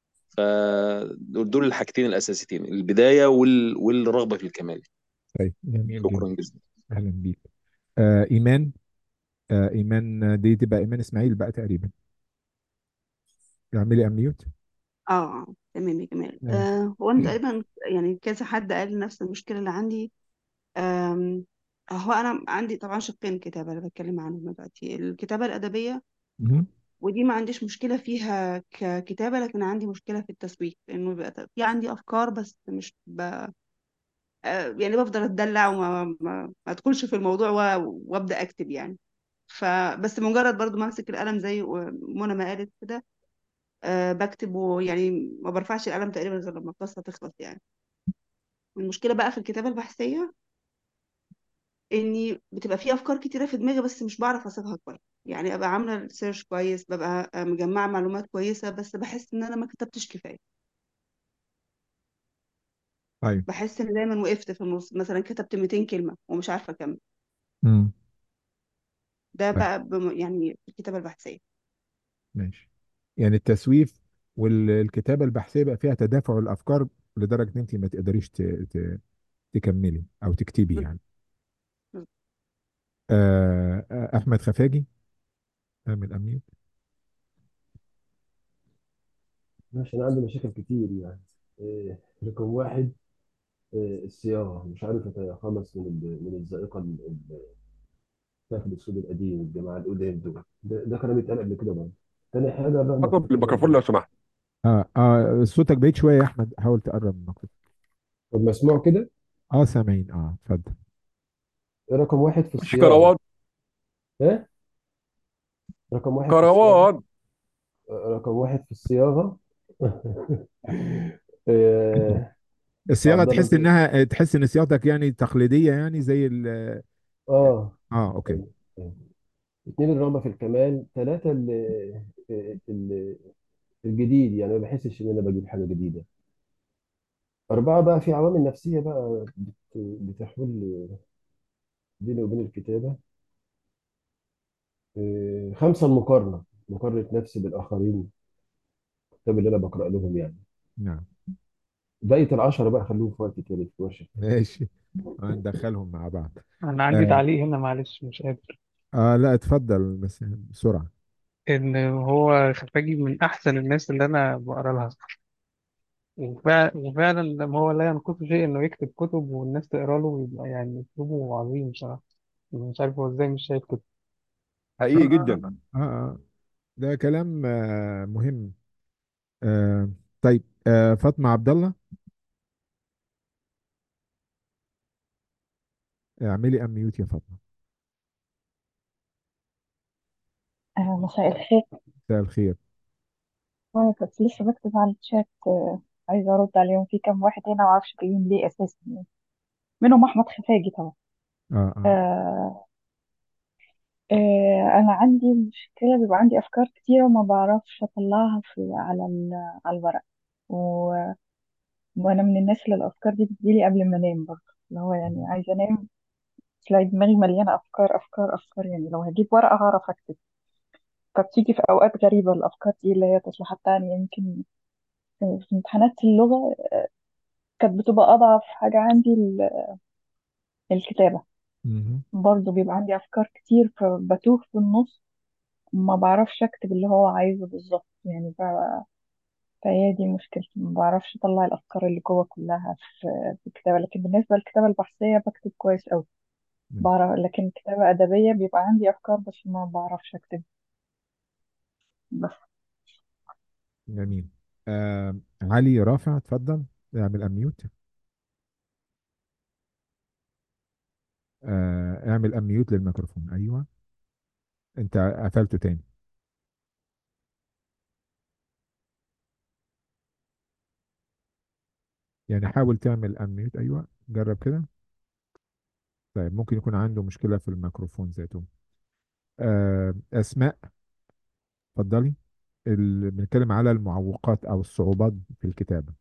فدول الحاجتين الاساسيتين البدايه وال... والرغبه في الكمال طيب جميل جدا شكرا جزيلا أهلا بيك آه إيمان آه إيمان دي تبقى إيمان إسماعيل بقى تقريبا اعملي أميوت اه تمام يا جمال ماشي آه هو انا تقريبا يعني كذا حد قال نفس المشكله اللي عندي آم، هو انا عندي طبعا شقين كتابه اللي بتكلم عنهم دلوقتي الكتابه الادبيه مهم. ودي ما عنديش مشكله فيها ككتابه لكن عندي مشكله في التسويق لانه بيبقى في عندي افكار بس مش ب... آه، يعني بفضل اتدلع وما ما, ما ادخلش في الموضوع و... وابدا اكتب يعني فبس مجرد برضو ما امسك القلم زي منى ما قالت كده أه بكتب ويعني ما برفعش القلم تقريبا غير لما القصة تخلص يعني المشكلة بقى في الكتابة البحثية اني بتبقى في افكار كتيرة في دماغي بس مش بعرف اسيبها كويس يعني ابقى عاملة سيرش كويس ببقى مجمعة معلومات كويسة بس بحس ان انا ما كتبتش كفاية طيب بحس ان دايما وقفت في النص مثلا كتبت 200 كلمة ومش عارفة اكمل امم ده طيب بقى بم... يعني في الكتابة البحثية ماشي يعني التسويف والكتابة البحثية بقى فيها تدافع الأفكار لدرجة إن أنت ما تقدريش ت- ت- تكملي أو تكتبي يعني آه، آه، أحمد خفاجي أعمل أمين ماشي أنا عندي مشاكل كتير يعني إيه، رقم واحد إيه، الصياغة مش عارف أتخلص من ال- من الذائقة ال- ال- بتاعت الأسلوب القديم الجماعة القدام دول ده, ده كلام اتقال قبل كده برضه تاني حاجة الرغبة في اضرب الكتابة الميكروفون لو سمحت آه آه صوتك بعيد شوية يا أحمد حاول تقرب من الميكروفون طب مسموع كده آه سامعين آه اتفضل رقم واحد في مش الصياغة كروات إيه رقم واحد في الصياغة كروات رقم واحد في الصياغة إيه، الصياغة عبد الله تحس أنت إنها تحس إن صياغتك يعني تقليدية يعني زي ال آه آه أوكي أيوة. أيوة. اتنين الرغبة في الكمال ثلاثة ال- ال- الجديد يعني ما بحسش إن أنا بجيب حاجة جديدة أربعة بقى في عوامل نفسية بقى بت- بتحول بيني وبين الكتابة إيه، خمسة المقارنة مقارنة نفسي بالآخرين الكتاب اللي أنا بقرأ لهم يعني نعم بقية العشرة بقى خلوهم في وقت تاني في ورشة ماشي هندخلهم مع بعض أنا عندي آه, تعليق هنا معلش مش قادر آه لا اتفضل بس بسرعة إن هو خفاجي من أحسن الناس اللي أنا بقرا لها وفع- وفعلا لما هو لا ينقصه شيء إنه يكتب كتب والناس تقرا له ويبقى يعني أسلوبه عظيم بصراحة مش عارف هو إزاي مش شايف كده آه, حقيقي آه, جدا آه, آه ده كلام آه مهم آه طيب آه فاطمة عبد الله اعملي أميوت يا فاطمة آه، مساء الخير مساء الخير أنا كنت لسه بكتب على الشات آه، عايزة أرد عليهم في كام واحد هنا معرفش جايين ليه أساسا يعني. منهم أحمد خفاجي طبعا اه اه آه آه أنا عندي مشكلة بيبقى عندي أفكار كتيرة وما بعرفش أطلعها في على ال- على الورق و... وأنا من الناس اللي الأفكار دي بتجيلي قبل ما أنام برضه اللي هو يعني عايزة أنام تلاقي دماغي مليانة أفكار أفكار أفكار يعني لو هجيب ورقة هعرف أكتب فبتيجي في أوقات غريبة الأفكار دي اللي هي تصليحات تانية يمكن في امتحانات اللغة كانت بتبقى أضعف حاجة عندي ال- الكتابة مهم. برضه بيبقى عندي أفكار كتير فبتوه في النص ما بعرفش أكتب اللي هو عايزه بالظبط يعني ب- فهي دي مشكلتي ما بعرفش أطلع الأفكار اللي جوه كلها في في الكتابة لكن بالنسبة للكتابة البحثية بكتب كويس أوي ماشي بعرف لكن كتابة أدبية بيبقى عندي أفكار بس ما بعرفش أكتب بس جميل آه علي رافع اتفضل اعمل أميوت آه اعمل أميوت للميكروفون أيوه أنت قفلته تاني يعني حاول تعمل أميوت أيوه جرب كده طيب ممكن يكون عنده مشكلة في الميكروفون ذاته آه أسماء اتفضلي اللي بنتكلم على المعوقات أو الصعوبات في الكتابة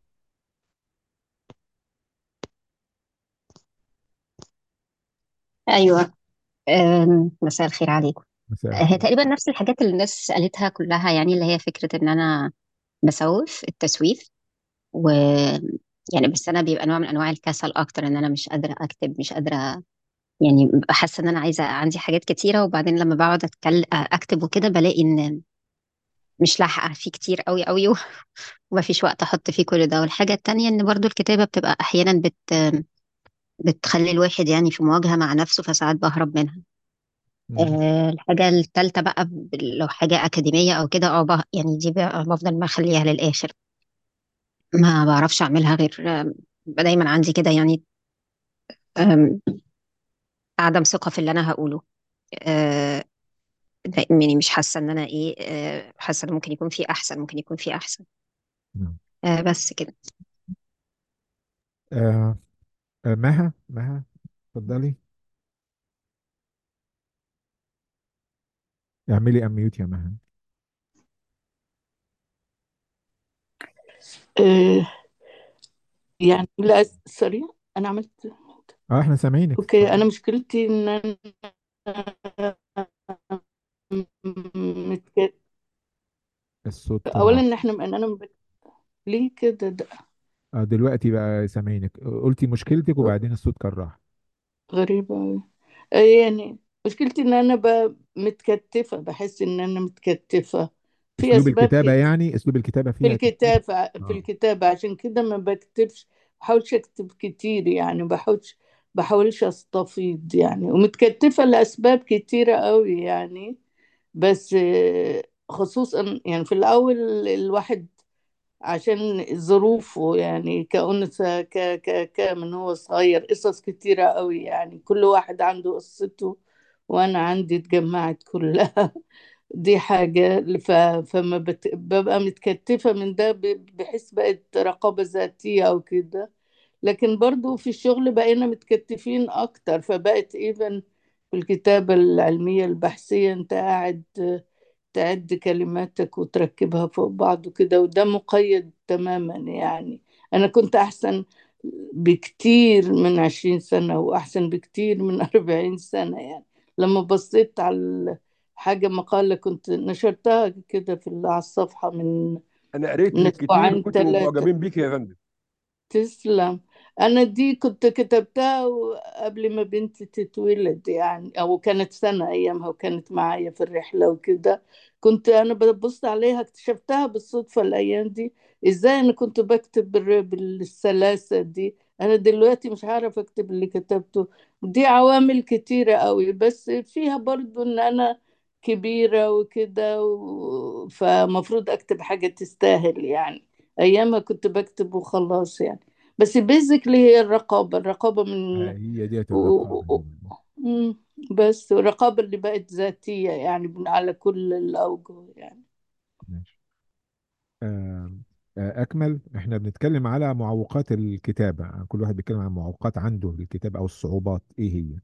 ايوه أم، مساء الخير عليكم مساء هي الخير تقريبا نفس الحاجات اللي الناس قالتها كلها يعني اللي هي فكرة ان انا بسوف التسويف و يعني بس انا بيبقى نوع من انواع الكسل اكتر ان انا مش قادرة اكتب مش قادرة يعني ببقى حاسة ان انا عايزة عندي حاجات كتيرة وبعدين لما بقعد اتكلم اكتب وكده بلاقي ان مش لاحقة في كتير قوي قوي ومفيش وقت احط فيه كل ده والحاجة التانية ان برضو الكتابة بتبقى احيانا بت بتخلي الواحد يعني في مواجهة مع نفسه فساعات بهرب منها مهم. آه، الحاجة التالتة بقى ب- لو حاجة أكاديمية أو كده أو بق- يعني دي بقى بفضل مخليها للآخر ما بعرفش أعملها غير آم، بيبقى دايما عندي كده يعني آم، عدم ثقة في اللي أنا هقوله آه، لا، يعني مش حاسة ان انا ايه آه، حاسة ان ممكن يكون في احسن ممكن يكون في احسن نعم آه، بس كده آه آه مها مها اتفضلي اعملي اميوت يا مها آه يعني لا سوري انا عملت اه احنا سامعينك اوكي اتفضلي انا مشكلتي ان انا متك... الصوت اولا راح ان احنا ان انا مب- ليه كده ده آه دلوقتي بقى سامعينك قلتي مشكلتك وبعدين الصوت كان راح غريبة أوي آه، يعني مشكلتي ان انا ب... متكتفة بحس ان انا متكتفة في اسلوب اسباب الكتابة كتير يعني اسلوب الكتابة في فيها تكتيف الكتابة في اه الكتابة عشان كده ما بكتبش بحاولش اكتب كتير يعني بحاولش بحاولش استفيض يعني ومتكتفة لأسباب كتيرة قوي يعني بس آه، خصوصا يعني في الأول الواحد عشان ظروفه يعني كأنثى ك ك ك من هو صغير قصص كتيرة قوي يعني كل واحد عنده قصته وأنا عندي اتجمعت كلها دي حاجة ف... فما بت... ببقى متكتفة من ده ب- بحس بقت رقابة ذاتية أو كده لكن برضو في الشغل بقينا متكتفين أكتر فبقت إيفن في الكتابة العلمية البحثية أنت قاعد تعد كلماتك وتركبها فوق بعض وكده وده مقيد تماما يعني أنا كنت أحسن بكتير من عشرين سنة وأحسن بكتير من أربعين سنة يعني لما بصيت على حاجة مقالة كنت نشرتها كده في على الصفحة من انا قريت من لك كتير أسبوعين وكنت ثلاثة معجبين بيك يا فندم تسلم انا دي كنت كتبتها قبل ما بنتي تتولد يعني او كانت سنة ايامها وكانت معايا في الرحلة وكده كنت انا ببص عليها اكتشفتها بالصدفة الايام دي ازاي انا كنت بكتب بالر- بالسلاسة دي انا دلوقتي مش هعرف اكتب اللي كتبته دي عوامل كتيرة قوي بس فيها برضو ان انا كبيرة وكده و... فمفروض اكتب حاجة تستاهل يعني ايامها كنت بكتب وخلاص يعني بس بيزيكلي هي الرقابة الرقابة من آه هي ديت و... الرقابة و... مم. بس الرقابة اللي بقت ذاتية يعني من على كل الأوجه يعني ماشي آه آه أكمل احنا بنتكلم على معوقات الكتابة كل واحد بيتكلم عن معوقات عنده للكتابة أو الصعوبات إيه هي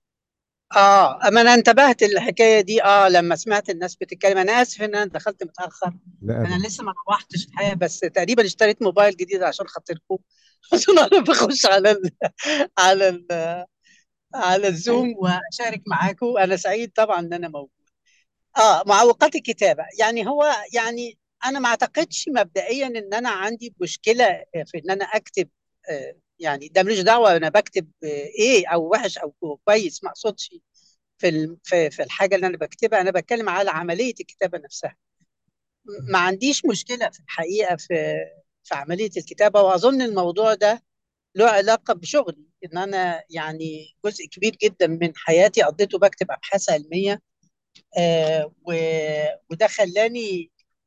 اه اما انا انتبهت الحكايه دي اه لما سمعت الناس بتتكلم انا اسف ان انا دخلت متاخر لا انا أبدا لسه ما روحتش الحقيقه بس تقريبا اشتريت موبايل جديد عشان خاطركم عشان انا بخش على ال على ال على الزوم واشارك معاكم انا سعيد طبعا ان انا موجود اه معوقات الكتابه يعني هو يعني انا ما اعتقدش مبدئيا ان انا عندي مشكله في ان انا اكتب آه يعني ده ملوش دعوه انا بكتب آه ايه او وحش او كويس ما اقصدش في ال- في في الحاجه اللي انا بكتبها انا بتكلم على عمليه الكتابه نفسها ما عنديش مشكله في الحقيقه في في عمليه الكتابه واظن الموضوع ده له علاقه بشغلي ان انا يعني جزء كبير جدا من حياتي قضيته بكتب ابحاث علميه آه و- وده خلاني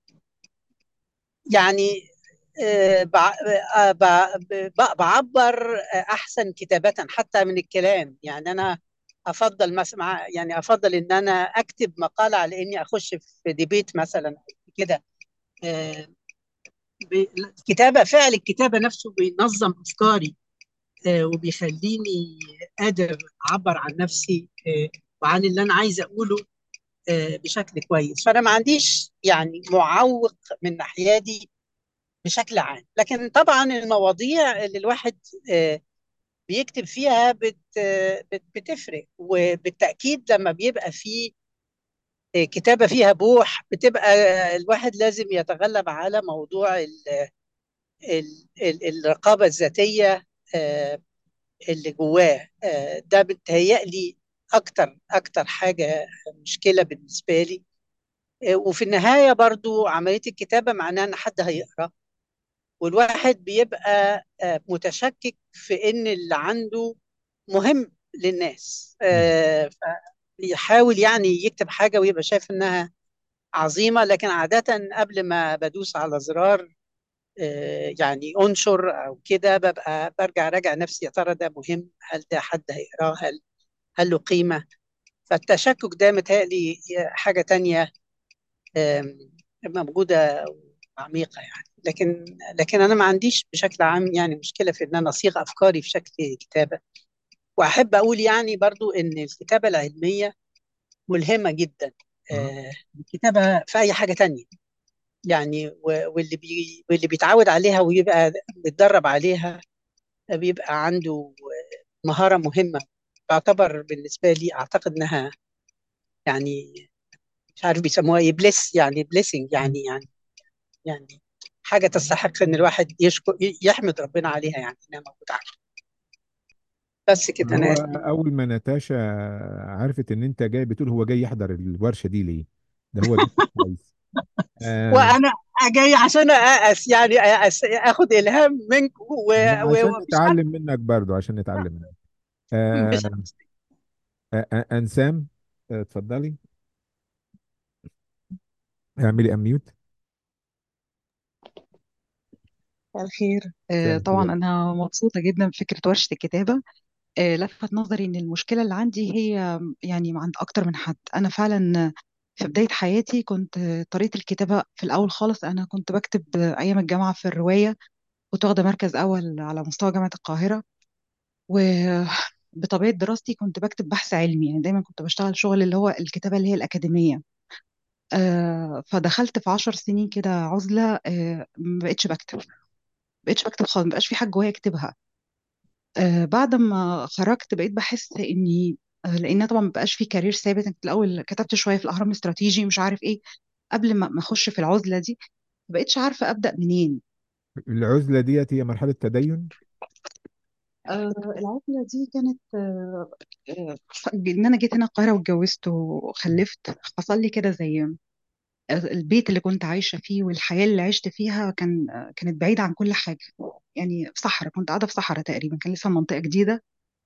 يعني آه، بع- آه، بع- ب- بعبر آه، احسن كتابه حتى من الكلام يعني انا افضل مثلا يعني افضل ان انا اكتب مقاله على اني اخش في ديبيت مثلا كده آه، ب- الكتابه فعل الكتابه نفسه بينظم افكاري آه، وبيخليني قادر اعبر عن نفسي آه، وعن اللي انا عايز اقوله آه، بشكل كويس فانا ما عنديش يعني معوق من ناحيتي بشكل عام لكن طبعا المواضيع اللي الواحد آه، بيكتب فيها بت بت- بتفرق وبالتأكيد لما بيبقى في آه، كتابة فيها بوح بتبقى الواحد لازم يتغلب على موضوع ال ال ال الرقابة الذاتية آه، اللي جواه آه، ده بتهيألي أكتر أكتر حاجة مشكلة بالنسبة لي آه، وفي النهاية برضو عملية الكتابة معناها إن حد هيقرأ والواحد بيبقى آه، متشكك في ان اللي عنده مهم للناس آه، فيحاول يعني يكتب حاجة ويبقى شايف انها عظيمة لكن عادة قبل ما بدوس على زرار آه، يعني انشر او كده ببقى برجع راجع نفسي يا ترى ده مهم هل ده حد هيقراه هل هل له قيمة فالتشكك ده متهيألي حاجة تانية آم، موجودة عميقة يعني لكن لكن أنا ما عنديش بشكل عام يعني مشكلة في إن أنا أصيغ أفكاري في شكل كتابة وأحب أقول يعني برضو إن الكتابة العلمية ملهمة جدا آه، الكتابة في أي حاجة تانية يعني و- واللي بي واللي بيتعود عليها ويبقى بيتدرب عليها بيبقى عنده مهارة مهمة تعتبر بالنسبة لي أعتقد إنها يعني مش عارف بيسموها إيه بليس يعني بليسنج يعني يعني يعني حاجة تستحق إن الواحد يشكر يحمد ربنا عليها يعني إنها موجودة عنده بس كده أنا هو آسف اول ما ناتاشا عرفت ان انت جاي بتقول هو جاي يحضر الورشه دي ليه ده هو ده كويس آه وأنا جاي عشان أأس يعني أأس آخد إلهام منك و- لا و- عشان ومش عارف نتعلم منك برضو عشان نتعلم منك مش آه آه آه انسام آه، اتفضلي اعملي اميوت مساء الخير مساء آه، طبعا الخير أنا مبسوطة جدا بفكرة ورشة الكتابة آه، لفت نظري إن المشكلة اللي عندي هي يعني عند أكتر من حد أنا فعلا في بداية حياتي كنت آه، طريقة الكتابة في الأول خالص أنا كنت بكتب آه، أيام الجامعة في الرواية كنت واخدة مركز أول على مستوى جامعة القاهرة وبطبيعة دراستي كنت بكتب بحث علمي يعني دايما كنت بشتغل شغل اللي هو الكتابة اللي هي الأكاديمية آه، فدخلت في عشر سنين كده عزلة آه، ما بقتش بكتب بقتش بكتب خالص ما بقاش في حاجة جوايا أكتبها آه بعد ما خرجت بقيت بحس اني آه لان طبعا ما بقاش في كارير ثابت انت الاول كتبت شويه في الاهرام الاستراتيجي مش عارف ايه قبل ما ما اخش في العزله دي ما بقتش عارفه ابدا منين العزله ديت هي مرحله تدين آه العزله دي كانت آه آه ان انا جيت هنا القاهره واتجوزت وخلفت حصل لي كده زي آه، البيت اللي كنت عايشه فيه والحياه اللي عشت فيها كان آه كانت بعيده عن كل حاجه يعني في صحراء كنت قاعده في صحراء تقريبا كان لسه منطقه جديده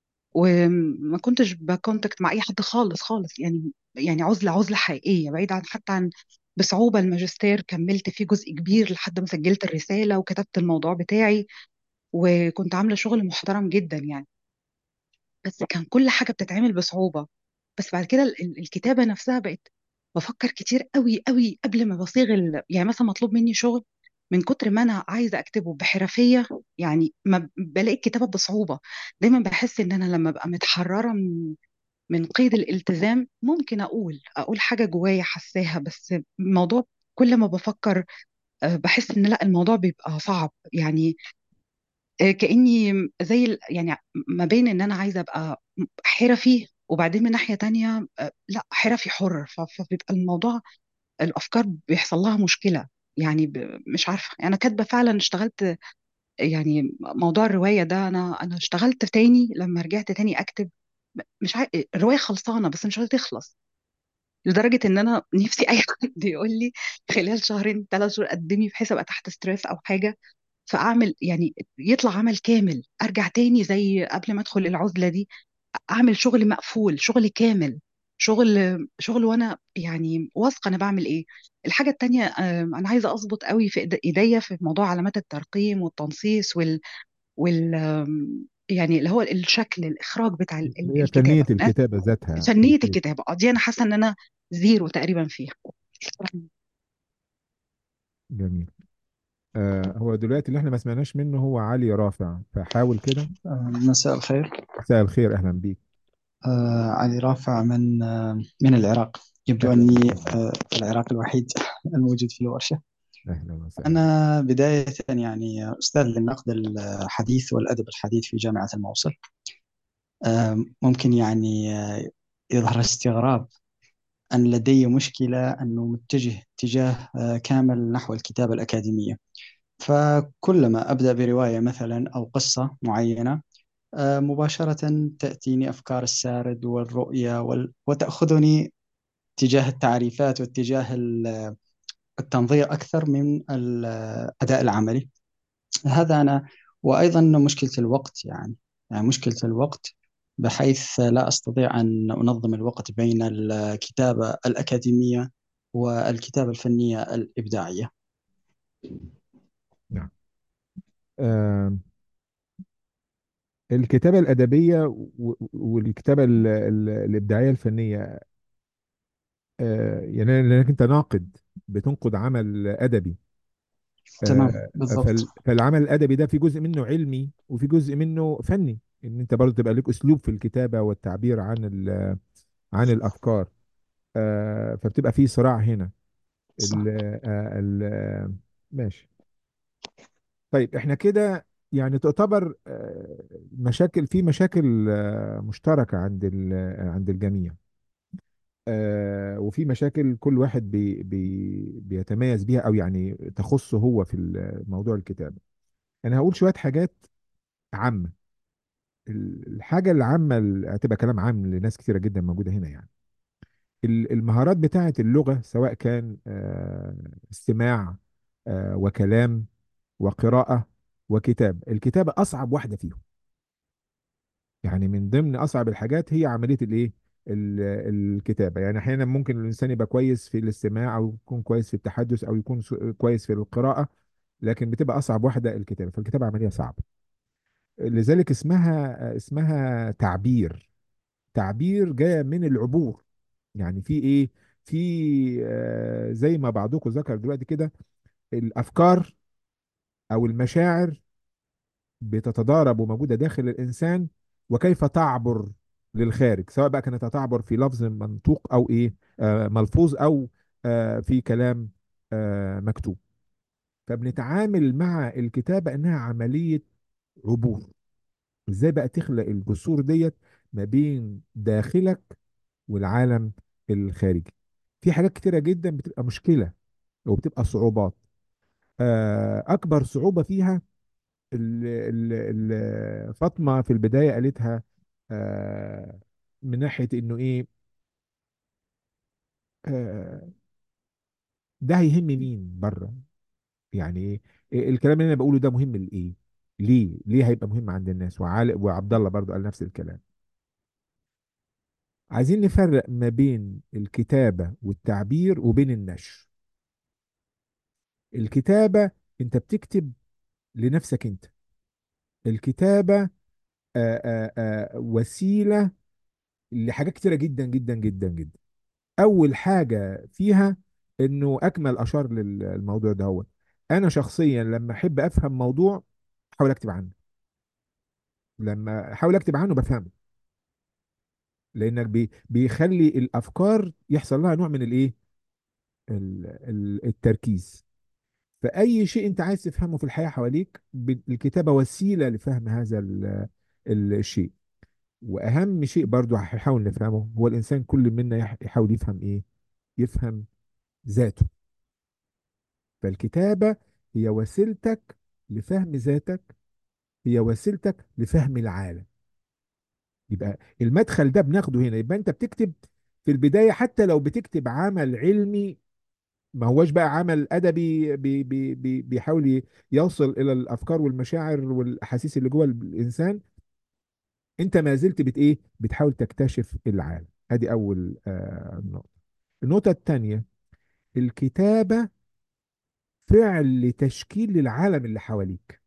وما كنتش بكونتاكت مع اي حد خالص خالص يعني يعني عزله عزله حقيقيه بعيد عن حتى عن بصعوبه الماجستير كملت فيه جزء كبير لحد ما سجلت الرساله وكتبت الموضوع بتاعي وكنت عامله شغل محترم جدا يعني بس كان كل حاجه بتتعمل بصعوبه بس بعد كده ال- ال- الكتابه نفسها بقت بفكر كتير قوي قوي قبل ما بصيغ ال... يعني مثلا مطلوب مني شغل من كتر ما انا عايزه اكتبه بحرفيه يعني ما بلاقي الكتابه بصعوبه دايما بحس ان انا لما ابقى متحرره من من قيد الالتزام ممكن اقول اقول حاجه جوايا حساها بس الموضوع كل ما بفكر آه، بحس ان لا الموضوع بيبقى صعب يعني آه، كاني زي ال- يعني ما بين ان انا عايزه ابقى حرفي وبعدين من ناحيه تانية آه، لا حرفي حر ف- فبيبقى الموضوع الافكار بيحصل لها مشكله يعني ب- مش عارفه انا كاتبه فعلا اشتغلت يعني موضوع الروايه ده انا انا اشتغلت تاني لما رجعت تاني اكتب مش عارف الروايه خلصانه بس مش راضيه تخلص لدرجة ان انا نفسي اي حد يقول لي خلال شهرين ثلاث شهور قدمي بحيث ابقى تحت ستريس او حاجة فاعمل يعني يطلع عمل كامل ارجع تاني زي قبل ما ادخل العزلة دي اعمل شغل مقفول شغل كامل شغل شغل وانا يعني واثقة انا بعمل ايه الحاجة التانية آم، انا عايزة اظبط قوي في إيد- ايديا في موضوع علامات الترقيم والتنصيص وال وال آم، يعني اللي هو الشكل الاخراج بتاع ال- ال- هي فنيه الكتابة الكتابه ذاتها فنية الكتابة اه دي أنا حاسة إن أنا زيرو تقريبا فيها جميل آه هو دلوقتي اللي احنا ما سمعناش منه هو علي رافع فحاول كده آه، مساء الخير مساء الخير اهلا بيك آه، علي رافع من آه، من العراق يبدو اهلا أني وسهلا آه، العراق الوحيد الموجود في الورشة اهلا وسهلا أنا بداية يعني أستاذ للنقد الحديث والأدب الحديث في جامعة الموصل آه، ممكن يعني آه، يظهر استغراب أن لدي مشكلة أنه متجه اتجاه آه، كامل نحو الكتابة الأكاديمية فكلما أبدأ برواية مثلا أو قصة معينة آه، مباشرة تأتيني أفكار السارد والرؤية وال... وتأخذني تجاه التعريفات واتجاه ال- التنظير أكثر من الأداء العملي هذا أنا وأيضا مشكلة الوقت يعني يعني مشكلة الوقت بحيث لا أستطيع أن أنظم الوقت بين الكتابة الأكاديمية والكتابة الفنية الإبداعية نعم آه الكتابة الأدبية و- والكتابة ال- ال- الإبداعية الفنية آه، يعني لأنك أنت ناقد بتنقد عمل أدبي تمام آه، بالضبط فال- فالعمل الأدبي ده في جزء منه علمي وفي جزء منه فني إن أنت برضه تبقى لك أسلوب في الكتابة والتعبير عن ال- عن الأفكار آه، فبتبقى في صراع هنا صح ال آه، ال آه، ماشي طيب احنا كده يعني تعتبر آه، مشاكل في مشاكل آه، مشتركة عند ال- آه، عند الجميع آه، وفي مشاكل كل واحد بي بي بيتميز بيها او يعني تخصه هو في موضوع الكتابة انا هقول شوية حاجات عامة الحاجة العامة اللي هتبقى كلام عام لناس كثيرة جدا موجودة هنا يعني ال- المهارات بتاعة اللغة سواء كان آه، استماع آه، وكلام وقراءة وكتاب الكتابة أصعب واحدة فيهم يعني من ضمن أصعب الحاجات هي عملية الإيه ال- الكتابة يعني أحيانا ممكن الإنسان يبقى كويس في الاستماع أو يكون كويس في التحدث أو يكون س- كويس في القراءة لكن بتبقى أصعب واحدة الكتابة فالكتابة عملية صعبة لذلك اسمها اسمها تعبير تعبير جاية من العبور يعني في إيه في آه، زي ما بعضكم ذكر دلوقتي كده الأفكار أو المشاعر بتتضارب وموجودة داخل الإنسان وكيف تعبر للخارج سواء بقى كانت تعبر في لفظ منطوق أو إيه آه ملفوظ أو آه في كلام آه مكتوب فبنتعامل مع الكتابة إنها عملية عبور إزاي بقى تخلق الجسور ديت ما بين داخلك والعالم الخارجي في حاجات كتيرة جدا بتبقى مشكلة وبتبقى صعوبات آه أكبر صعوبة فيها ال ال ال فاطمة في البداية قالتها آه، من ناحية انه ايه آه، ده هيهم مين بره يعني ايه إيه الكلام اللي انا بقوله ده مهم لايه ليه ليه هيبقى مهم عند الناس وعلي وعبد الله برضو قال نفس الكلام عايزين نفرق ما بين الكتابة والتعبير وبين النشر الكتابة انت بتكتب لنفسك انت الكتابة آه، آه، آه، وسيلة لحاجات كتيرة جدا جدا جدا جدا اول حاجه فيها انه اكمل اشار للموضوع ده هو انا شخصيا لما احب افهم موضوع احاول اكتب عنه لما احاول اكتب عنه بفهمه لانك بي بيخلي الافكار يحصل لها نوع من الايه ال- ال- التركيز فاي شيء انت عايز تفهمه في الحياه حواليك ب- الكتابه وسيله لفهم هذا ال- ال- الشيء واهم شيء برضو هنحاول نفهمه هو الانسان كل منا يح- يحاول يفهم ايه يفهم ذاته فالكتابة هي وسيلتك لفهم ذاتك هي وسيلتك لفهم العالم يبقى المدخل ده بناخده هنا يبقى انت بتكتب في البداية حتى لو بتكتب عمل علمي ما هوش بقى عمل أدبي بي بي بي بيحاول ي- يوصل إلى الأفكار والمشاعر والأحاسيس اللي جوه الإنسان انت ما زلت بت ايه بتحاول تكتشف العالم ادي أول آه نقطة النقطة الثانية الكتابة فعل لتشكيل العالم اللي حواليك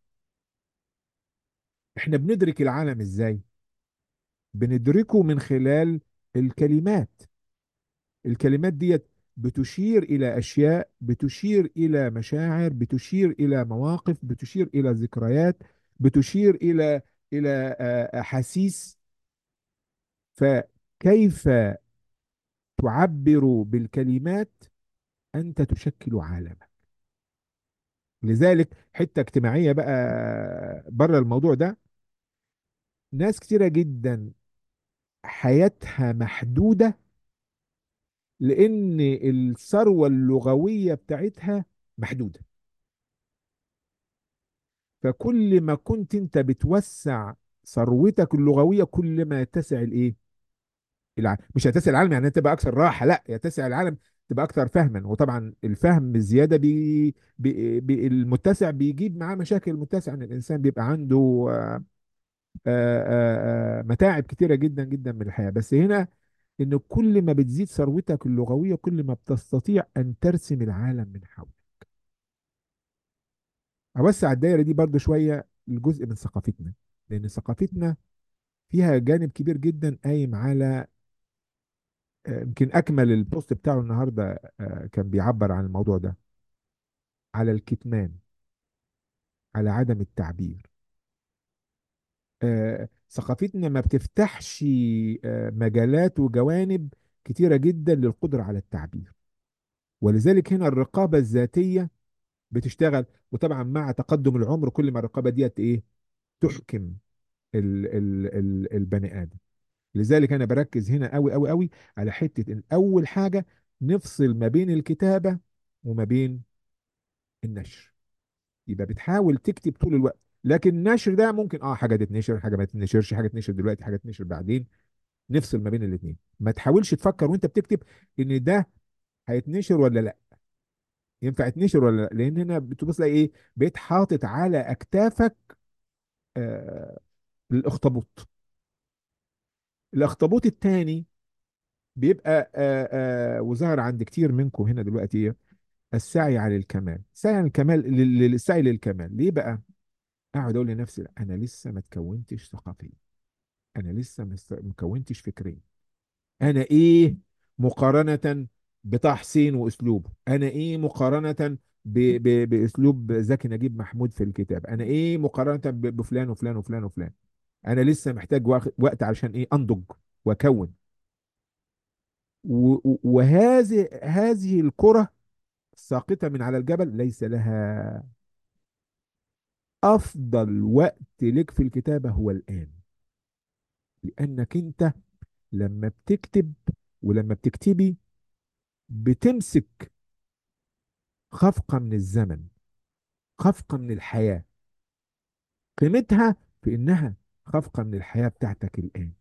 احنا بندرك العالم ازاي بندركه من خلال الكلمات الكلمات ديت بتشير الى اشياء بتشير الى مشاعر بتشير الى مواقف بتشير الى ذكريات بتشير الى الى آه، احاسيس فكيف تعبر بالكلمات انت تشكل عالمك لذلك حته اجتماعيه بقى بره الموضوع ده ناس كتيره جدا حياتها محدوده لان الثروه اللغويه بتاعتها محدوده فكل ما كنت انت بتوسع ثروتك اللغويه كل ما يتسع الايه العالم مش هيتسع العالم يعني تبقى اكثر راحه لا يتسع العالم تبقى اكثر فهما وطبعا الفهم الزياده بي بي بي المتسع بيجيب معاه مشاكل المتسع ان الانسان بيبقى عنده آه، آه، آه، متاعب كتيره جدا جدا من الحياه بس هنا ان كل ما بتزيد ثروتك اللغويه كل ما بتستطيع ان ترسم العالم من حولك اوسع الدايره دي برضو شويه لجزء من ثقافتنا لان ثقافتنا فيها جانب كبير جدا قايم على آه، يمكن اكمل البوست بتاعه النهارده آه، كان بيعبر عن الموضوع ده على الكتمان على عدم التعبير آه، ثقافتنا ما بتفتحش آه، مجالات وجوانب كتيرة جدا للقدرة على التعبير ولذلك هنا الرقابة الذاتية بتشتغل وطبعا مع تقدم العمر كل ما الرقابة ديت ايه تحكم ال ال ال البني آدم لذلك انا بركز هنا قوي قوي قوي على حتة ان اول حاجة نفصل ما بين الكتابة وما بين النشر يبقى بتحاول تكتب طول الوقت لكن النشر ده ممكن اه حاجه تتنشر حاجه ما تتنشرش حاجه تتنشر دلوقتي حاجه تتنشر بعدين نفصل ما بين الاثنين ما تحاولش تفكر وانت بتكتب ان ده هيتنشر ولا لا ينفع يتنشر ولا لا لان هنا بتبص تلاقي ايه بقيت حاطط على اكتافك آه الاخطبوط الاخطبوط الثاني بيبقى آه آه وظهر عند كتير منكم هنا دلوقتي ايه السعي على الكمال السعي على الكمال لل- لل- السعي للكمال ليه بقى اقعد اقول لنفسي لا انا لسه ما تكونتش ثقافيا انا لسه ما است- ما كونتش فكريا انا ايه مقارنة بطه حسين واسلوبه انا ايه مقارنة ب... ب... باسلوب زكي نجيب محمود في الكتاب انا ايه مقارنة ب... بفلان وفلان وفلان وفلان انا لسه محتاج وق- وقت علشان ايه انضج واكون و... و- وهذه هذه الكرة الساقطة من على الجبل ليس لها افضل وقت لك في الكتابة هو الان لانك انت لما بتكتب ولما بتكتبي بتمسك خفقة من الزمن خفقة من الحياة قيمتها في إنها خفقة من الحياة بتاعتك الآن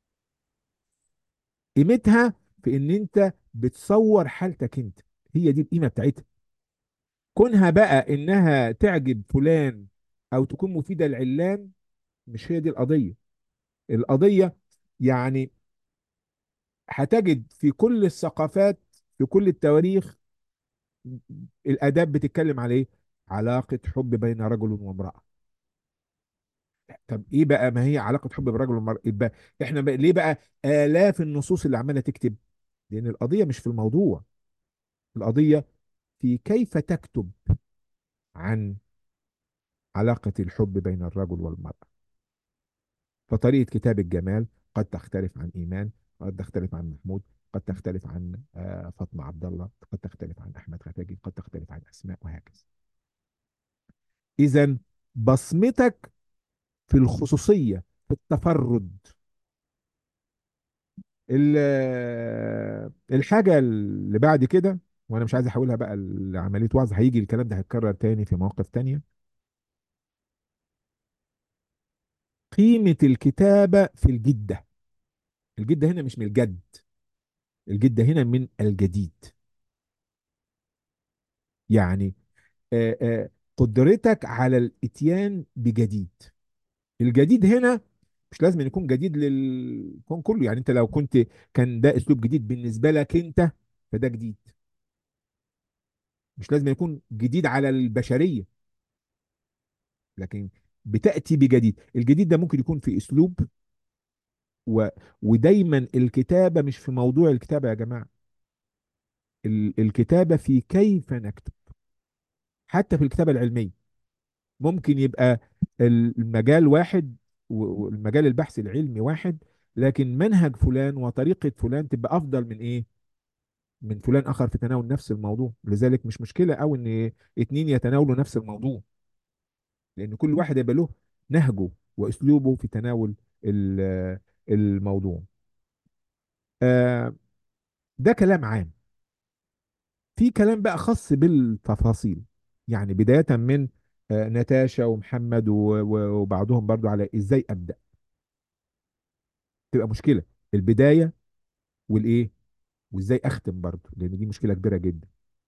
قيمتها في إن أنت بتصور حالتك أنت هي دي القيمة بتاعتها كونها بقى إنها تعجب فلان أو تكون مفيدة لعلان مش هي دي القضية القضية يعني هتجد في كل الثقافات في كل التواريخ الآداب بتتكلم على إيه؟ علاقة حب بين رجل وامرأة طب ايه بقى ما هي علاقه حب بالرجل والمرأة يبقى احنا بقى ليه بقى آلاف النصوص اللي عماله تكتب لان القضيه مش في الموضوع القضيه في كيف تكتب عن علاقه الحب بين الرجل والمرأة فطريقه كتاب الجمال قد تختلف عن ايمان قد تختلف عن محمود قد تختلف عن آه، فاطمه عبد الله قد تختلف عن احمد خفاجي قد تختلف عن اسماء وهكذا اذا بصمتك في الخصوصيه في التفرد ال- الحاجة اللي بعد كده وانا مش عايز احولها بقى لعملية وعظ هيجي الكلام ده هيتكرر تاني في مواقف تانية قيمة الكتابة في الجدة الجدة هنا مش من الجد الجدة هنا من الجديد يعني آه، آه، قدرتك على الاتيان بجديد الجديد هنا مش لازم يكون جديد للكون كله يعني انت لو كنت كان ده اسلوب جديد بالنسبة لك انت فده جديد مش لازم يكون جديد على البشرية لكن بتأتي بجديد الجديد ده ممكن يكون في اسلوب و... ودايما الكتابة مش في موضوع الكتابة يا جماعة ال... الكتابة في كيف نكتب حتى في الكتابة العلمية ممكن يبقى المجال واحد و- والمجال البحث العلمي واحد لكن منهج فلان وطريقة فلان تبقى أفضل من إيه؟ من فلان آخر في تناول نفس الموضوع لذلك مش مشكلة أوي إن اتنين يتناولوا نفس الموضوع لأن كل واحد يبقى له نهجه وأسلوبه في تناول ال- الموضوع آه، ده كلام عام في كلام بقى خاص بالتفاصيل يعني بداية من آه، نتاشا ومحمد و- و- وبعضهم برضو على ازاي ابدأ تبقى مشكلة البداية والايه وازاي اختم برضو لان دي مشكلة كبيرة جدا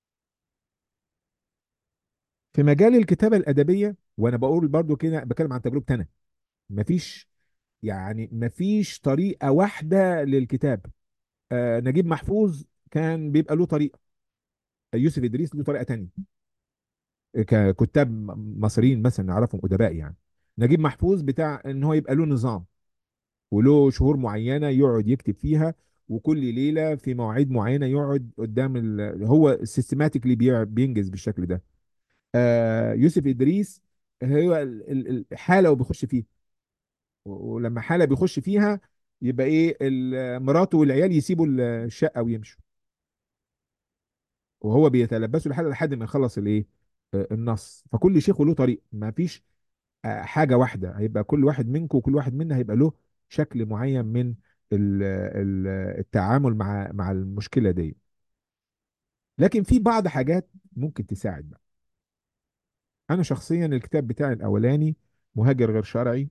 في مجال الكتابة الأدبية وانا بقول برضو كده بتكلم عن تجربتي انا مفيش يعني مفيش طريقة واحدة للكتاب آه نجيب محفوظ كان بيبقى له طريقة يوسف إدريس له طريقة تانية ككتاب مصريين مثلا نعرفهم أدباء يعني نجيب محفوظ بتاع ان هو يبقى له نظام وله شهور معينة يقعد يكتب فيها وكل ليلة في مواعيد معينة يقعد قدام ال... هو سيستماتيكلي بينجز بالشكل ده آه يوسف إدريس هو ال- ال- الحالة وبيخش فيها و- ولما حالة بيخش فيها يبقى ايه ال- مراته والعيال يسيبوا الشقة ويمشوا وهو بيتلبسوا الحالة لحد ما يخلص الايه آه، النص فكل شيخ له طريق ما فيش آه، حاجة واحدة هيبقى كل واحد منكم وكل واحد منا هيبقى له شكل معين من ال- ال- التعامل مع مع المشكلة دي لكن في بعض حاجات ممكن تساعد بقى انا شخصيا الكتاب بتاعي الاولاني مهاجر غير شرعي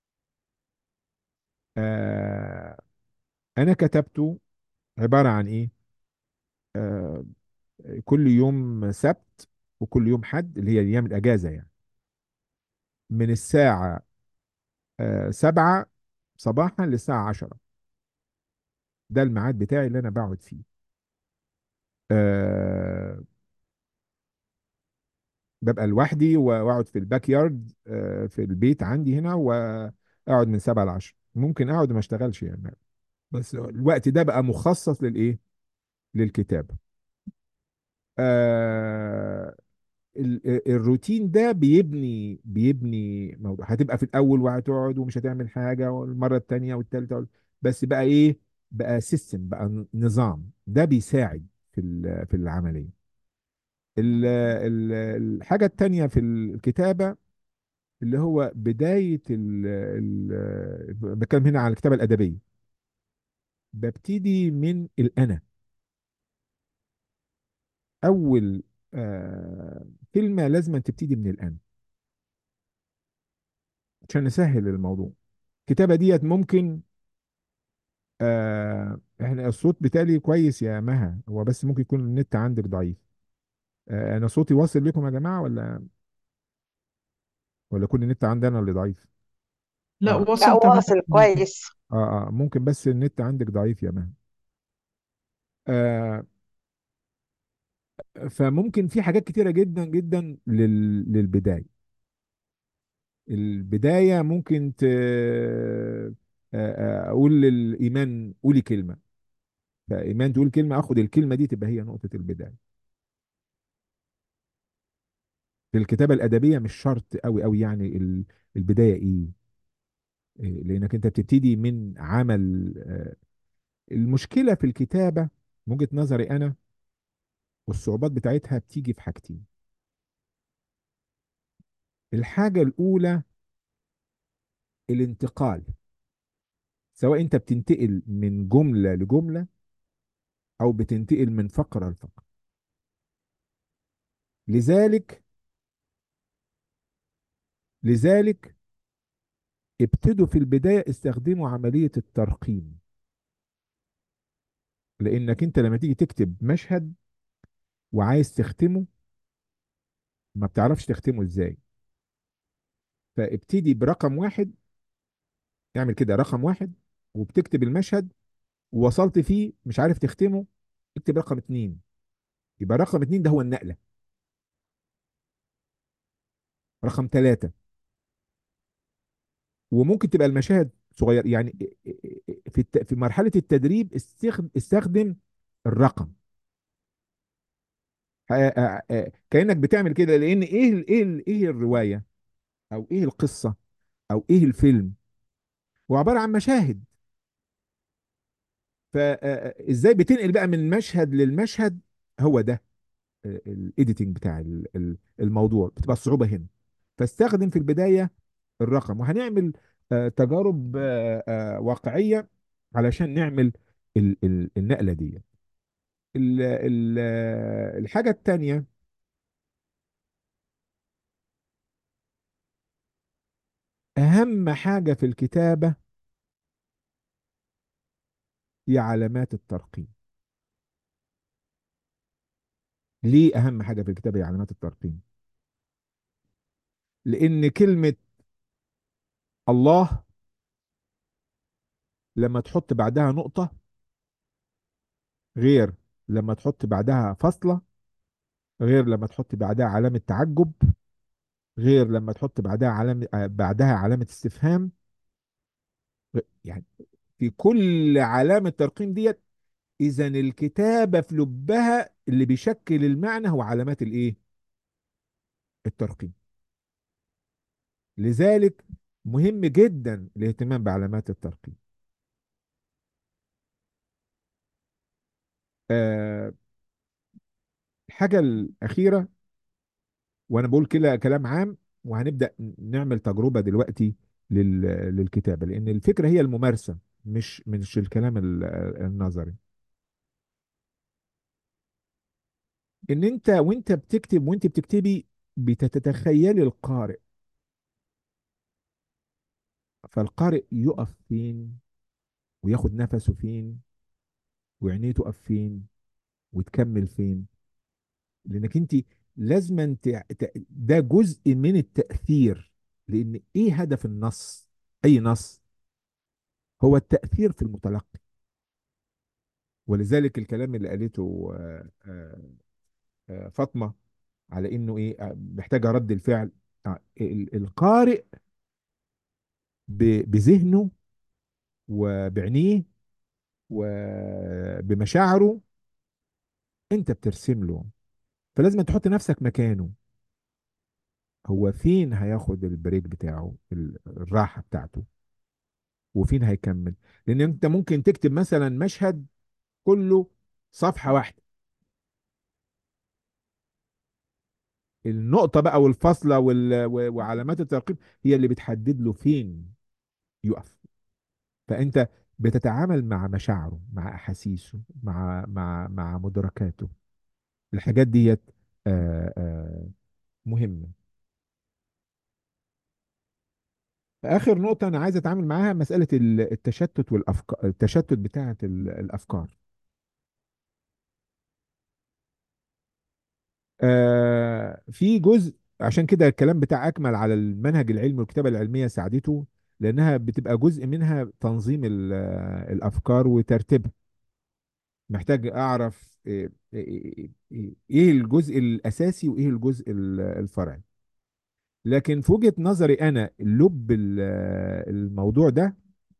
آه انا كتبته عبارة عن ايه آه كل يوم سبت وكل يوم حد اللي هي ايام الاجازة يعني من الساعة آه سبعة صباحا للساعة عشرة ده الميعاد بتاعي اللي انا بقعد فيه آه ببقى لوحدي و- واقعد في الباك يارد آه في البيت عندي هنا واقعد من سبعة لعشرة ممكن اقعد وما اشتغلش يعني بس الوقت ده بقى مخصص للايه للكتابة آه ال- ال- الروتين ده بيبني بيبني موضوع هتبقى في الاول وهتقعد ومش هتعمل حاجه والمره التانيه والتالته وال- بس بقى ايه بقى سيستم بقى ن- نظام ده بيساعد في ال- في العمليه ال- ال- الحاجه التانيه في الكتابه اللي هو بدايه ال ال بتكلم هنا على الكتابه الادبيه ببتدي من الانا اول آه كلمه لازم تبتدي من الانا عشان نسهل الموضوع الكتابة ديت ممكن آه احنا الصوت بتاعي كويس يا مها هو بس ممكن يكون النت عندك ضعيف آه انا صوتي واصل لكم يا جماعة ولا ولا يكون النت عندي انا اللي ضعيف لا اه لا واصل تمام واصل كويس اه اه ممكن بس النت عندك ضعيف يا مها آه فممكن في حاجات كتيرة جدا جدا لل للبداية البداية ممكن ت آه آه اقول للايمان قولي كلمة فايمان تقول كلمة اخد الكلمة دي تبقى هي نقطة البداية في الكتابة الأدبية مش شرط قوي قوي يعني ال- البداية إيه إيه، لأنك أنت بتبتدي من عمل آه، المشكلة في الكتابة من وجهة نظري أنا والصعوبات بتاعتها بتيجي في حاجتين الحاجة الأولى الانتقال سواء أنت بتنتقل من جملة لجملة أو بتنتقل من فقرة لفقرة لذلك لذلك ابتدوا في البداية استخدموا عملية الترقيم لأنك أنت لما تيجي تكتب مشهد وعايز تختمه ما بتعرفش تختمه ازاي فابتدي برقم واحد اعمل كده رقم واحد وبتكتب المشهد ووصلت فيه مش عارف تختمه اكتب رقم اتنين يبقى رقم اتنين ده هو النقلة رقم ثلاثة وممكن تبقى المشاهد صغير يعني في الت... في مرحلة التدريب استخدم استخدم الرقم ه- ه- ه- كأنك بتعمل كده لأن ايه ال- ايه ال- ايه الرواية او ايه القصة او ايه الفيلم هو عبارة عن مشاهد فازاي بتنقل بقى من مشهد للمشهد هو ده الايديتنج بتاع ال- ال- الموضوع بتبقى الصعوبة هنا فاستخدم في البداية الرقم وهنعمل آه، تجارب آه، آه، واقعية علشان نعمل ال- ال- النقلة دي ال- ال- آه، الحاجة التانية أهم حاجة في الكتابة هي علامات الترقيم ليه أهم حاجة في الكتابة هي علامات الترقيم لأن كلمة الله لما تحط بعدها نقطة غير لما تحط بعدها فاصلة غير لما تحط بعدها علامة تعجب غير لما تحط بعدها علامة آه، بعدها علامة استفهام يعني في كل علامة ترقيم ديت إذا الكتابة في لبها اللي بيشكل المعنى هو علامات الإيه؟ الترقيم لذلك مهم جدا الاهتمام بعلامات الترقيم آه الحاجة الأخيرة وأنا بقول كده كلام عام وهنبدأ نعمل تجربة دلوقتي لل... للكتابة لأن الفكرة هي الممارسة مش مش الكلام ال- النظري ان انت وانت بتكتب وانت بتكتبي بتتخيلي القارئ فالقارئ يقف فين وياخد نفسه فين وعينيه تقف فين وتكمل فين لانك انت لازم انت ده جزء من التأثير لان ايه هدف النص اي نص هو التأثير في المتلقي ولذلك الكلام اللي قالته آه، آه، آه، فاطمة على انه ايه آه، محتاجة رد الفعل آه، ال- القارئ ب- بذهنه وبعينيه وبمشاعره انت بترسم له فلازم تحط نفسك مكانه هو فين هياخد البريك بتاعه ال- الراحة بتاعته وفين هيكمل لان انت ممكن تكتب مثلا مشهد كله صفحة واحدة النقطة بقى والفاصلة وال- و- وعلامات الترقيم هي اللي بتحدد له فين يقف فانت بتتعامل مع مشاعره مع احاسيسه مع مع مع مدركاته الحاجات ديت آه، آه، مهمة آخر نقطة أنا عايز أتعامل معاها مسألة ال- التشتت والأفكار التشتت بتاعة ال- الأفكار آه في جزء عشان كده الكلام بتاع أكمل على المنهج العلمي والكتابة العلمية ساعدته لأنها بتبقى جزء منها تنظيم ال- الأفكار وترتيبها محتاج أعرف إيه إيه- إيه- إيه الجزء الأساسي وإيه الجزء ال- الفرعي لكن في وجهة نظري أنا اللب ال- الموضوع ده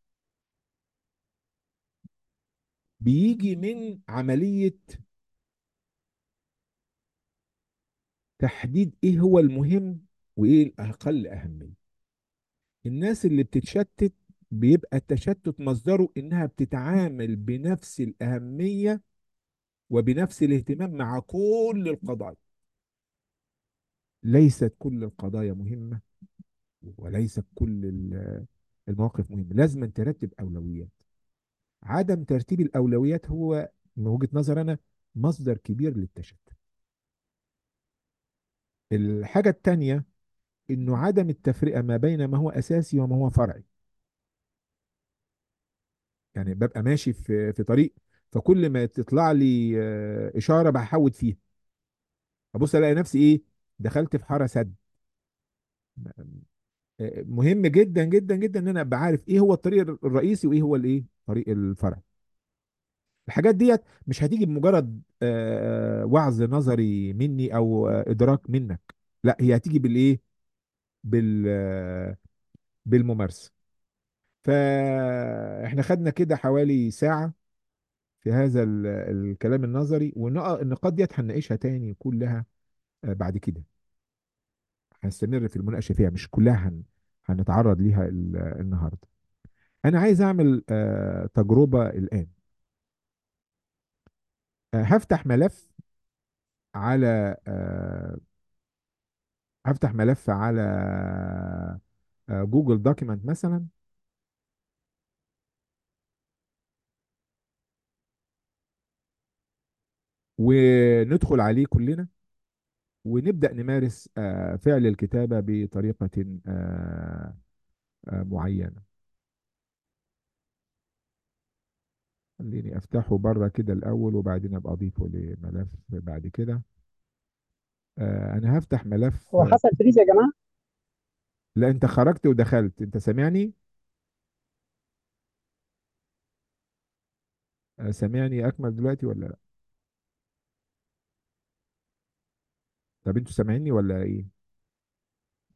بيجي من عملية تحديد ايه هو المهم وايه الاقل اهمية الناس اللي بتتشتت بيبقى التشتت مصدره انها بتتعامل بنفس الاهمية وبنفس الاهتمام مع كل القضايا ليست كل القضايا مهمة وليست كل ال- المواقف مهمة لازم أن ترتب اولويات عدم ترتيب الاولويات هو من وجهة نظر انا مصدر كبير للتشتت الحاجة التانية انه عدم التفرقة ما بين ما هو اساسي وما هو فرعي يعني ببقى ماشي في في طريق فكل ما تطلع لي آه، اشاره بحود فيها ابص الاقي نفسي ايه دخلت في حاره سد آه، مهم جدا جدا جدا ان انا ابقى عارف ايه هو الطريق الرئيسي وايه هو الايه طريق الفرع الحاجات ديت مش هتيجي بمجرد آه، آه، وعظ نظري مني او آه، ادراك منك لا هي هتيجي بالايه بال آه، بالممارسه فاحنا خدنا كده حوالي ساعه في هذا ال- الكلام النظري والنقاط ديت هنناقشها تاني كلها آه، بعد كده هنستمر في المناقشة فيها مش كلها هن هنتعرض ليها ال- النهاردة أنا عايز أعمل آه، تجربة الآن آه، هفتح ملف على آه، هفتح ملف على آه، جوجل دوكيمنت مثلا وندخل عليه كلنا ونبدأ نمارس آه، فعل الكتابة بطريقة آه، آه، معينة خليني افتحه بره كده الاول وبعدين ابقى اضيفه لملف بعد كده آه انا هفتح ملف هو حصل فريز يا جماعة لا انت خرجت ودخلت انت سامعني آه سامعني اكمل دلوقتي ولا لا طب انتوا سامعيني ولا ايه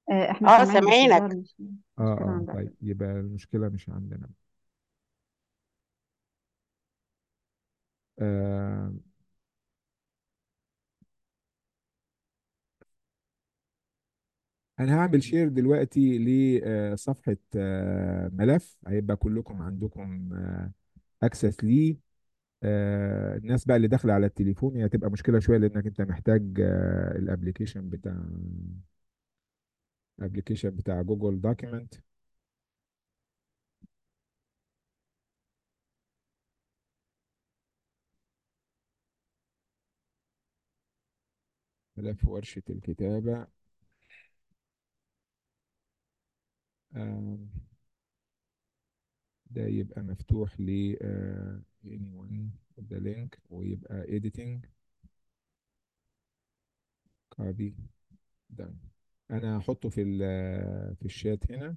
آه، احنا اه سامعين بس سامعينك الظاهر مش اه مشكلة اه عندك طيب يبقى المشكلة مش عندنا آه انا هعمل شير دلوقتي لصفحة آه ملف هيبقى كلكم عندكم اكسس ليه آه الناس بقى اللي داخلة على التليفون هي هتبقى مشكلة شوية لانك انت محتاج آه الابليكيشن بتاع الابليكيشن بتاع جوجل دوكيمنت ملف ورشة الكتابة آه ده يبقى مفتوح ل آه anyone the link ويبقى editing copy done انا هحطه في ال- في الشات هنا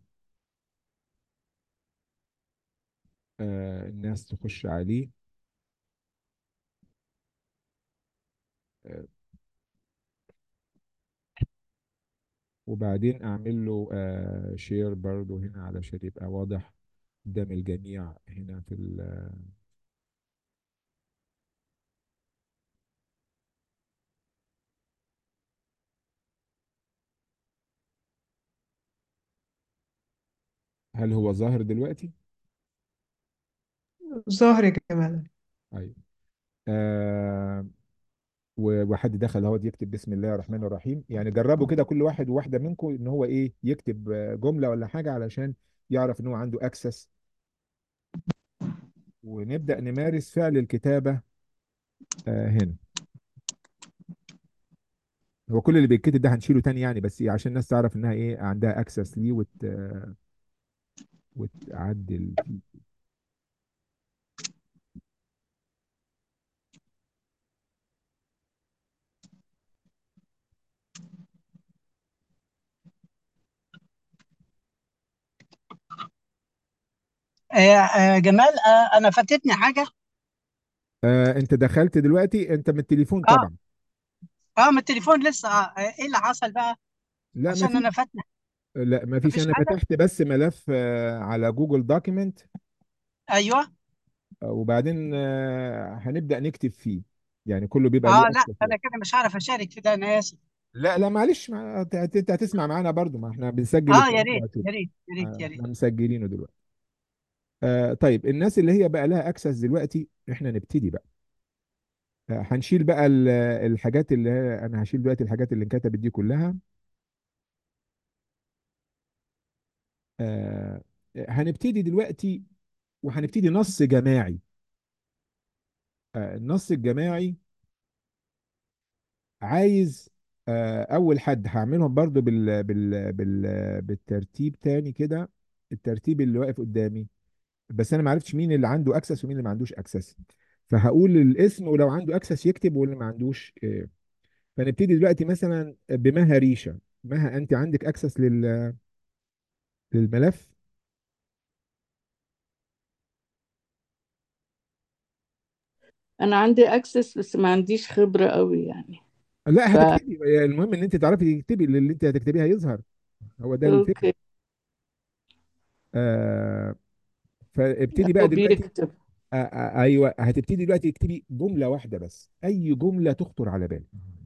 آه الناس تخش عليه آه وبعدين اعمل له آه شير برضو هنا علشان يبقى واضح قدام الجميع هنا في ال هل هو ظاهر دلوقتي؟ ظاهر يا جمال ايوه آه و- وحد دخل اهو يكتب بسم الله الرحمن الرحيم يعني جربوا كده كل واحد وواحده منكم ان هو ايه يكتب آه، جمله ولا حاجه علشان يعرف ان هو عنده اكسس ونبدا نمارس فعل الكتابه آه هنا هو كل اللي بيتكتب ده هنشيله تاني يعني بس إيه عشان الناس تعرف انها ايه عندها اكسس ليه وت... آه، وتعدل فيه آه، آه، جمال آه، انا فاتتني حاجه آه انت دخلت دلوقتي انت من التليفون اه طبعا اه من التليفون لسه آه آه، ايه اللي حصل بقى لا ما عشان فيش انا فاتني لا ما فيش مفيش انا حاجه فتحت بس ملف آه على جوجل دوكيمنت ايوه وبعدين آه، هنبدأ نكتب فيه يعني كله بيبقى اه ليه لا اكسس انا يعني كده مش هعرف اشارك في ده انا اسف لا لا معلش ما انت انت هتسمع معانا برضو ما احنا بنسجل اه يا الكلام ده ريت كده يا ريت يا ريت آه، يا ريت احنا مسجلينه دلوقتي آه طيب الناس اللي هي بقى لها اكسس دلوقتي احنا نبتدي بقى آه هنشيل بقى ال- الحاجات اللي هي انا هشيل دلوقتي الحاجات اللي انكتبت دي كلها آه هنبتدي دلوقتي وهنبتدي نص جماعي آه النص الجماعي عايز آه، اول حد هعملهم برضو بال بال بال بالترتيب تاني كده الترتيب اللي واقف قدامي بس انا ما عرفتش مين اللي عنده اكسس ومين اللي ما عندوش اكسس فهقول الاسم ولو عنده اكسس يكتب واللي ما عندوش آه. فنبتدي دلوقتي مثلا بمها ريشة مها انت عندك اكسس لل للملف انا عندي اكسس بس ما عنديش خبرة قوي يعني لا ف هتكتبي المهم ان انت تعرفي تكتبي اللي انت هتكتبيه هيظهر هو ده الفكرة اوكي آه فابتدي بقى هو دلوقتي بيكتب آه آه ايوه هتبتدي دلوقتي تكتبي جمله واحده بس اي جمله تخطر على بالك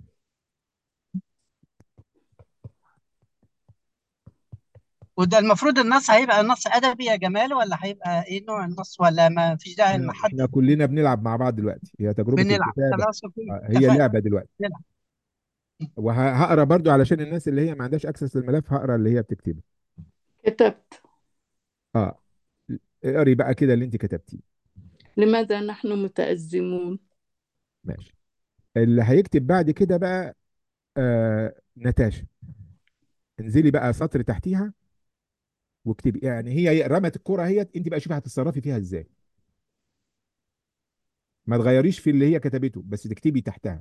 وده المفروض النص هيبقى نص ادبي يا جمال ولا هيبقى ايه نوع النص ولا ما فيش داعي احنا احنا نحدد كلنا بنلعب مع بعض دلوقتي هي تجربه بنلعب الكتابه خلاص اوكي آه هي اتفقنا لعبه دلوقتي نلعب وهقرا برضو علشان الناس اللي هي ما عندهاش اكسس للملف هقرا اللي هي بتكتبه كتبت اه اقري بقى كده اللي انت كتبتيه لماذا نحن متأزمون ماشي اللي هيكتب بعد كده بقى آه نتاشا انزلي بقى سطر تحتيها واكتبي يعني هي رمت الكرة هي انت بقى شوفي هتتصرفي فيها ازاي ما تغيريش في اللي هي كتبته بس تكتبي تحتها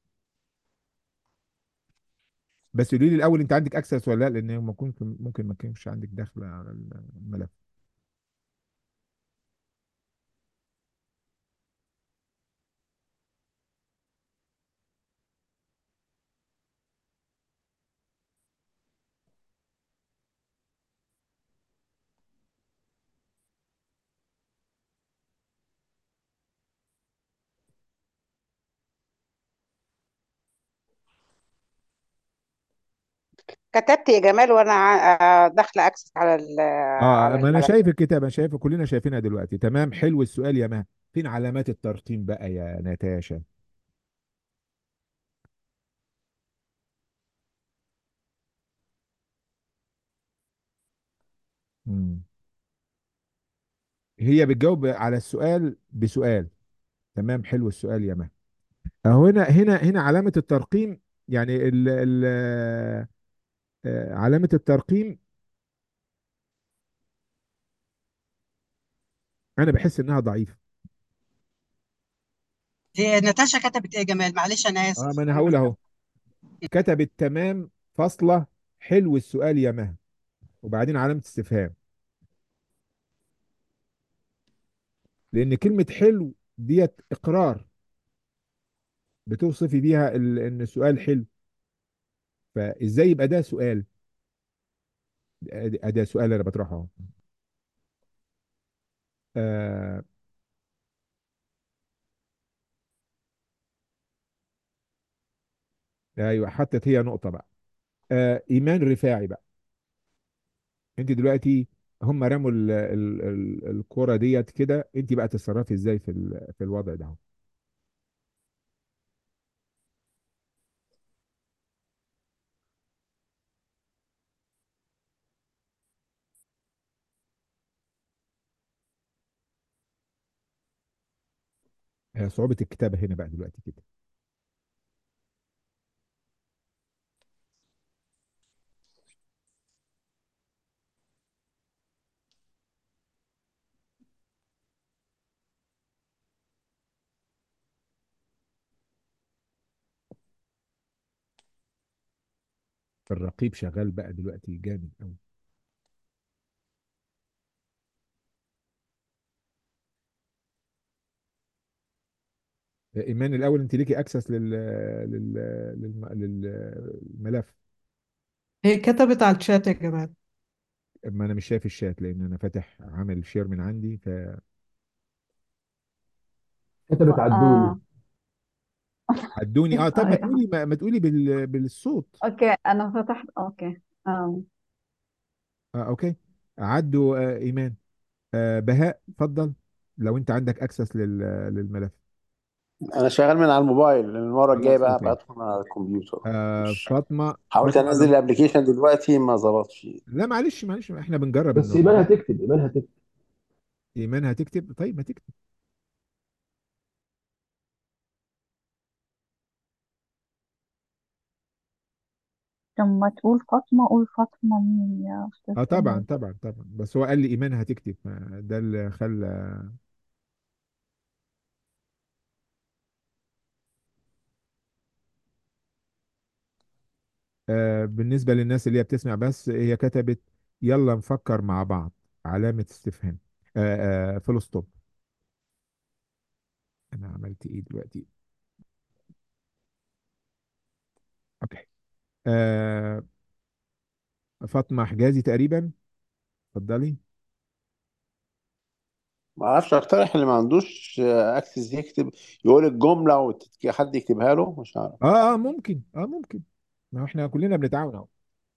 بس قولي لي الاول انت عندك اكسس ولا لا لان ممكن ممكن ما كانش عندك دخل على الملف كتبت يا جمال وانا ع- آه، داخله اكسس على ال- اه على ما انا الملف شايف الكتاب انا شايفه كلنا شايفينها دلوقتي تمام حلو السؤال يا مها فين علامات الترقيم بقى يا ناتاشا مم. هي بتجاوب على السؤال بسؤال تمام حلو السؤال يا مها اهو هنا هنا هنا علامة الترقيم يعني ال ال آه، علامة الترقيم انا بحس انها ضعيفة هي ناتاشا كتبت ايه يا جمال معلش انا اه اسف ما انا هقول اهو كتبت تمام فاصلة حلو السؤال يا مها وبعدين علامة استفهام لان كلمة حلو ديت اقرار بتوصفي بيها ال- ان السؤال حلو فازاي يبقى ده سؤال ادي أدي سؤال انا بطرحه اهو آه ايوه حطت هي نقطة بقى آه ايمان رفاعي بقى انت دلوقتي هم رموا ال- ال- ال- الكرة ديت كده انت بقى تتصرفي ازاي في ال- في الوضع ده آه صعوبة الكتابة هنا بقى دلوقتي كده الرقيب شغال بقى دلوقتي جامد قوي ايمان الاول انت ليكي اكسس لل لل للم- للملف هي كتبت على الشات يا جمال ما انا مش شايف الشات لان انا فاتح عامل شير من عندي ف كتبت عدوني آه. عدوني اه طب ما أيوة. تقولي ما, ما تقولي بال... بالصوت اوكي انا فتحت اوكي آه. اه اوكي عدوا آه ايمان آه بهاء اتفضل لو انت عندك اكسس لل... للملف انا شغال من على الموبايل لان المره الجايه خلاص بقى اوكي بدخل من على الكمبيوتر آه مش فاطمه حاولت فاطمه انزل لو الابلكيشن دلوقتي ما ظبطش لا معلش معلش احنا بنجرب بس ايمان النظام هتكتب ايمان هتكتب ايمان هتكتب طيب ما تكتب لما تقول فاطمة قول فاطمة مين يا أستاذ اه طبعا جمال طبعا طبعا بس هو قال لي ايمان هتكتب ما ده اللي خلى آه بالنسبه للناس اللي هي بتسمع بس هي كتبت يلا نفكر مع بعض علامه استفهام آه آه فول ستوب انا عملت ايه دلوقتي اوكي آه فاطمه حجازي تقريبا اتفضلي ما اعرفش اقترح اللي ما عندوش اكسس يكتب يقول الجمله وحد يكتبها له مش عارف اه اه ممكن اه ممكن ما هو احنا كلنا بنتعاون اهو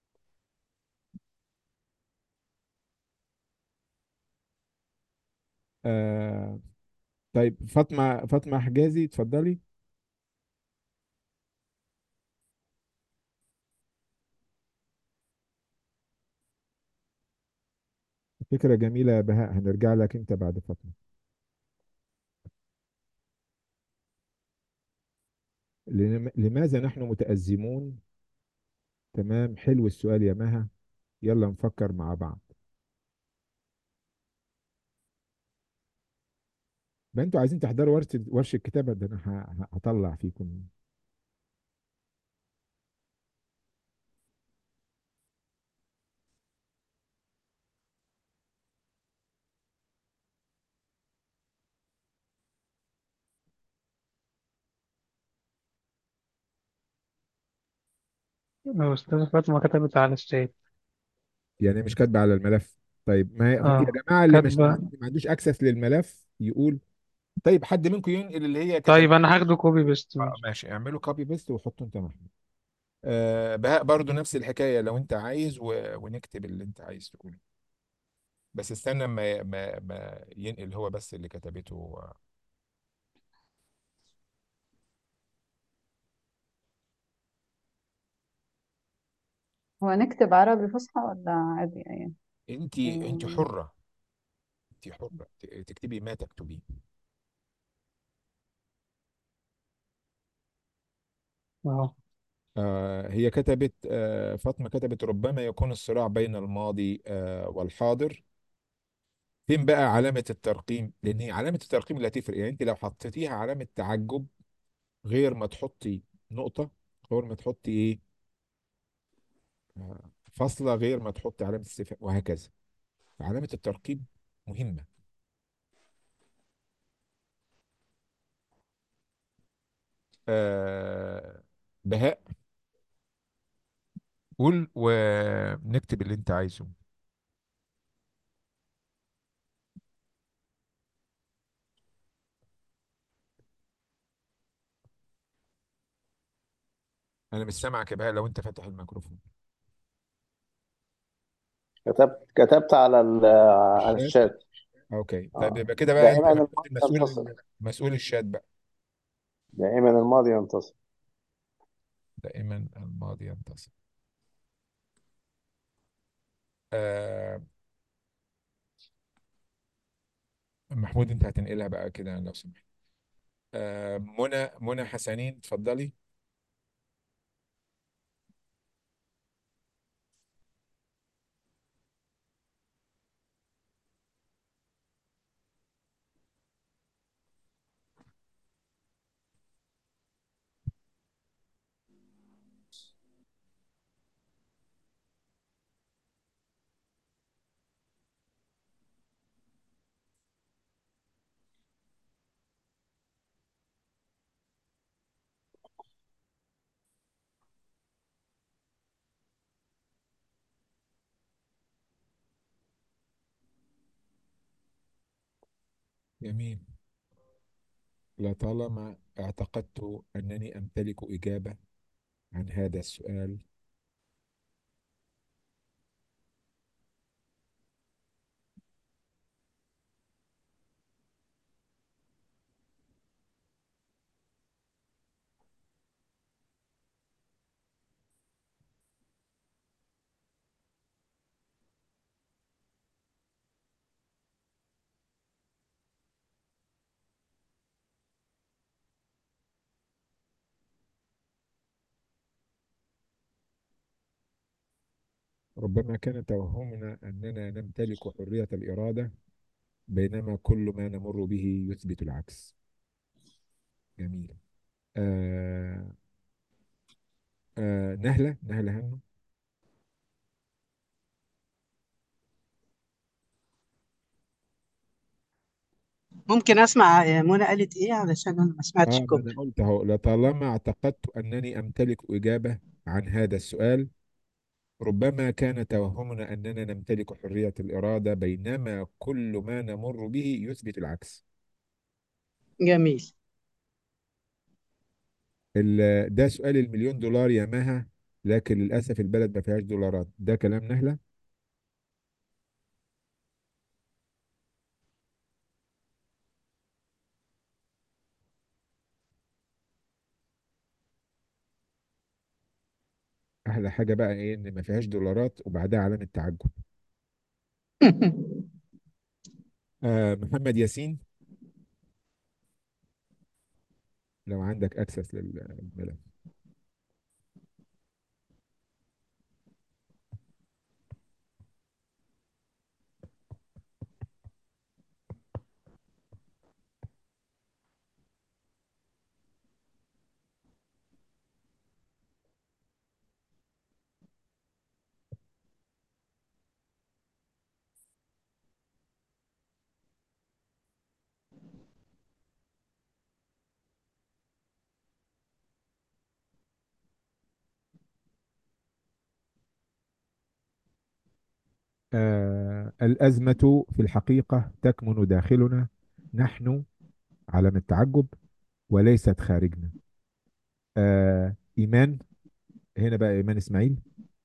آه طيب فاطمه فاطمه حجازي اتفضلي فكره جميله يا بهاء هنرجع لك انت بعد فاطمه لم- لماذا نحن متأزمون تمام حلو السؤال يا مها يلا نفكر مع بعض بقى انتوا عايزين تحضروا ورشة ورشة كتابة ده انا ه- ه- هطلع فيكم أستاذة فاطمة كتبت على الشات يعني مش كاتبة على الملف طيب ما هي- يا اه جماعة اللي مش كاتبة اللي ما عندوش اكسس للملف يقول طيب حد منكم ينقل اللي هي كتب طيب أنا هاخده كوبي بيست اه ماشي ماشي اعملوا كوبي بيست وحطوا انت محمود آه بهاء برضو نفس الحكاية لو انت عايز و... ونكتب اللي انت عايز تقوله بس استنى ما ما ما ينقل هو بس اللي كتبته هو نكتب عربي فصحى ولا عادي يعني انت انت مم. حرة انت حرة ت- تكتبي ما تكتبيه اه آه هي كتبت آه فاطمة كتبت ربما يكون الصراع بين الماضي آه والحاضر فين بقى علامة الترقيم لأن هي علامة الترقيم اللي هتفرق يعني انت لو حطيتيها علامة تعجب غير ما تحطي نقطة غير ما تحطي ايه آه، فاصلة غير ما تحطي علامة استفهام وهكذا علامة الترقيم مهمة آه بهاء قول ونكتب اللي انت عايزه انا مش سامعك يا بهاء لو انت فاتح الميكروفون كتبت كتبت على ال- على الشات الشات اوكي طيب اه يبقى كده بقى انت دائما محمود الماضي ينتصر المسؤول مسؤول الشات بقى دائما الماضي ينتصر دائما الماضي ينتصر آه محمود انت هتنقلها بقى كده لو سمحت آه منى منى حسنين اتفضلي جميل لطالما اعتقدت أنني أمتلك إجابة عن هذا السؤال ربما كان توهمنا أننا نمتلك حرية الإرادة بينما كل ما نمر به يثبت العكس جميل آه آه نهلة نهلة هنو ممكن اسمع منى قالت ايه علشان انا ما سمعتش اه ما الجمله انا قلت اهو لطالما اعتقدت انني امتلك اجابه عن هذا السؤال ربما كان توهمنا اننا نمتلك حريه الاراده بينما كل ما نمر به يثبت العكس جميل ال- ده سؤال المليون دولار يا مها لكن للاسف البلد ما فيهاش دولارات ده كلام نهله احلى حاجه بقى ايه ان ما فيهاش دولارات وبعدها علامه تعجب آه محمد ياسين لو عندك اكسس للملف آه الازمه في الحقيقه تكمن داخلنا نحن علامه تعجب وليست خارجنا آه إيمان هنا بقى ايمان اسماعيل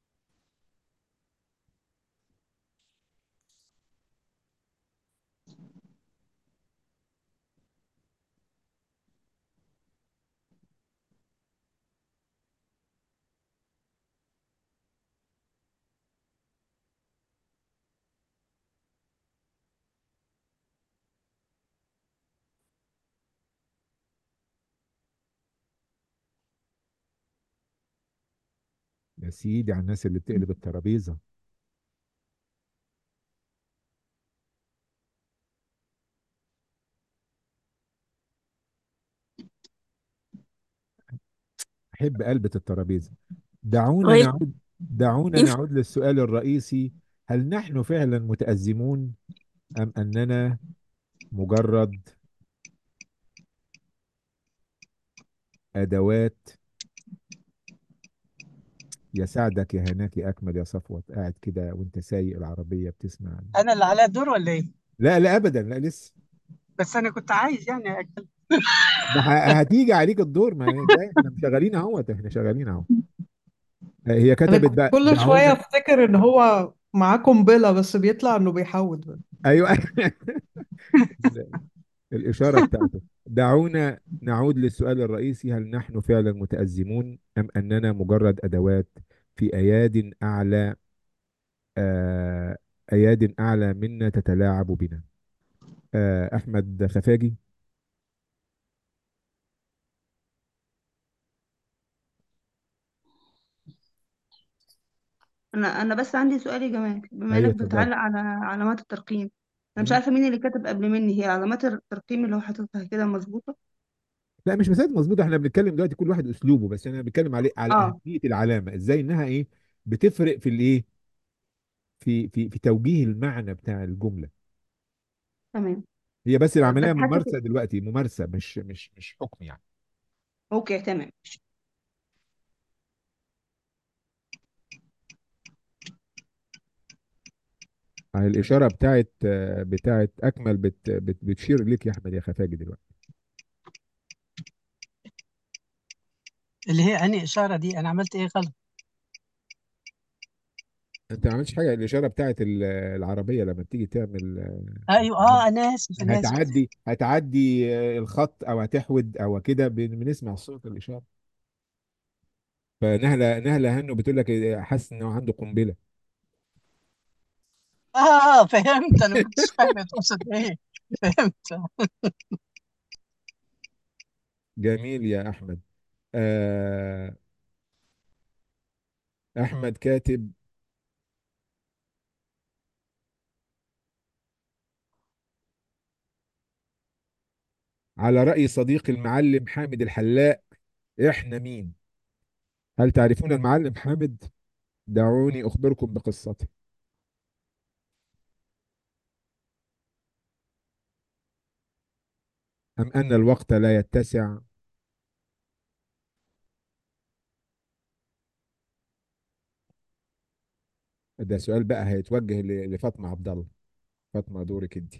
يا سيدي على الناس اللي بتقلب الترابيزه احب قلبة الترابيزه دعونا غير نعود دعونا ينفع نعود للسؤال الرئيسي هل نحن فعلا متأزمون ام اننا مجرد ادوات يساعدك يا هناك يا اكمل يا صفوت قاعد كده وانت سايق العربيه بتسمع انا اللي عليا الدور ولا ايه لا لا ابدا لا لسه بس انا كنت عايز يعني أتكلم. ما ه- هتيجي عليك الدور ما ده احنا شغالين اهوت احنا شغالين اهو هي انا كتبت بقى كل شويه دعونا افتكر ان هو معاه قنبله بس بيطلع انه بيحود بس. ايوه الاشاره بتاعته دعونا نعود للسؤال الرئيسي هل نحن فعلا متأزمون ام اننا مجرد ادوات في اياد اعلى آه، اياد اعلى منا تتلاعب بنا آه، احمد خفاجي انا انا بس عندي سؤال يا جمال بما ايوه انك اتفضل بتعلق على علامات الترقيم انا مش مم. عارفه مين اللي كتب قبل مني هي علامات الترقيم اللي هو حاططها كده مظبوطه لا مش مسألة مظبوطة احنا بنتكلم دلوقتي كل واحد اسلوبه بس انا بتكلم عليه على اه اهمية العلامة ازاي انها ايه بتفرق في الايه في في في توجيه المعنى بتاع الجملة تمام هي بس بس العملية حاسه ممارسة دلوقتي ممارسة مش مش مش حكم يعني اوكي تمام على الإشارة بتاعت آه، بتاعت أكمل بت بت بتشير ليك يا أحمد يا خفاجي دلوقتي اللي هي اني اشاره دي انا عملت ايه غلط أنت ما عملتش حاجة الإشارة بتاعت ال- العربية لما بتيجي تعمل آه، ايوه اه انا اسف انا اسف هتعدي هتعدي آه، الخط أو هتحود أو كده بن- بنسمع صوت الإشارة فنهلة نهلة هنو بتقول لك إيه، حاسس إنه عنده قنبلة اه فهمت انا ما كنتش فاهم تقصد ايه فهمت جميل يا أحمد آه، أحمد كاتب على رأي صديقي المعلم حامد الحلاق إحنا مين؟ هل تعرفون المعلم حامد؟ دعوني أخبركم بقصته أم أن الوقت لا يتسع ده سؤال بقى هيتوجه ل- لفاطمة عبد الله فاطمة دورك أنت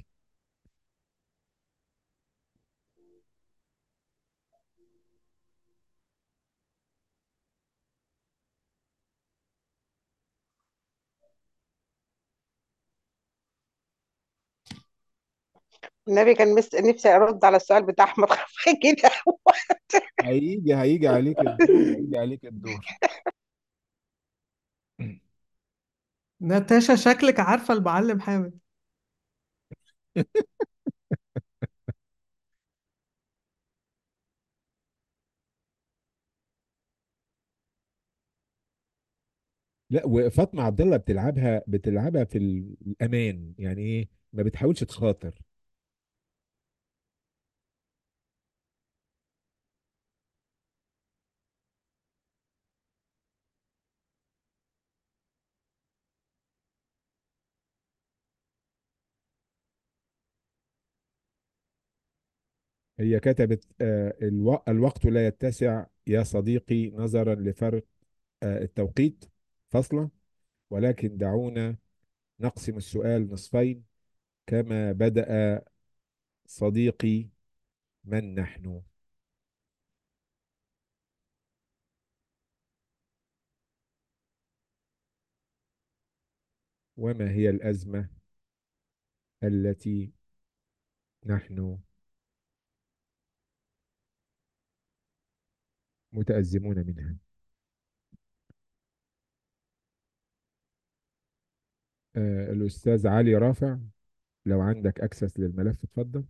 النبي كان مس... نفسي ارد على السؤال بتاع احمد خفاجي ده هيجي هيجي عليك الدور هيجي عليك الدور ناتاشا شكلك عارفه المعلم حامد لا وفاطمة عبد الله بتلعبها بتلعبها في الأمان يعني إيه ما بتحاولش تخاطر هي كتبت آه، الو- الوقت لا يتسع يا صديقي نظرا لفرق آه، التوقيت فاصلة ولكن دعونا نقسم السؤال نصفين كما بدأ صديقي من نحن وما هي الأزمة التي نحن متأزمون منها آه، الأستاذ علي رافع لو عندك أكسس للملف اتفضل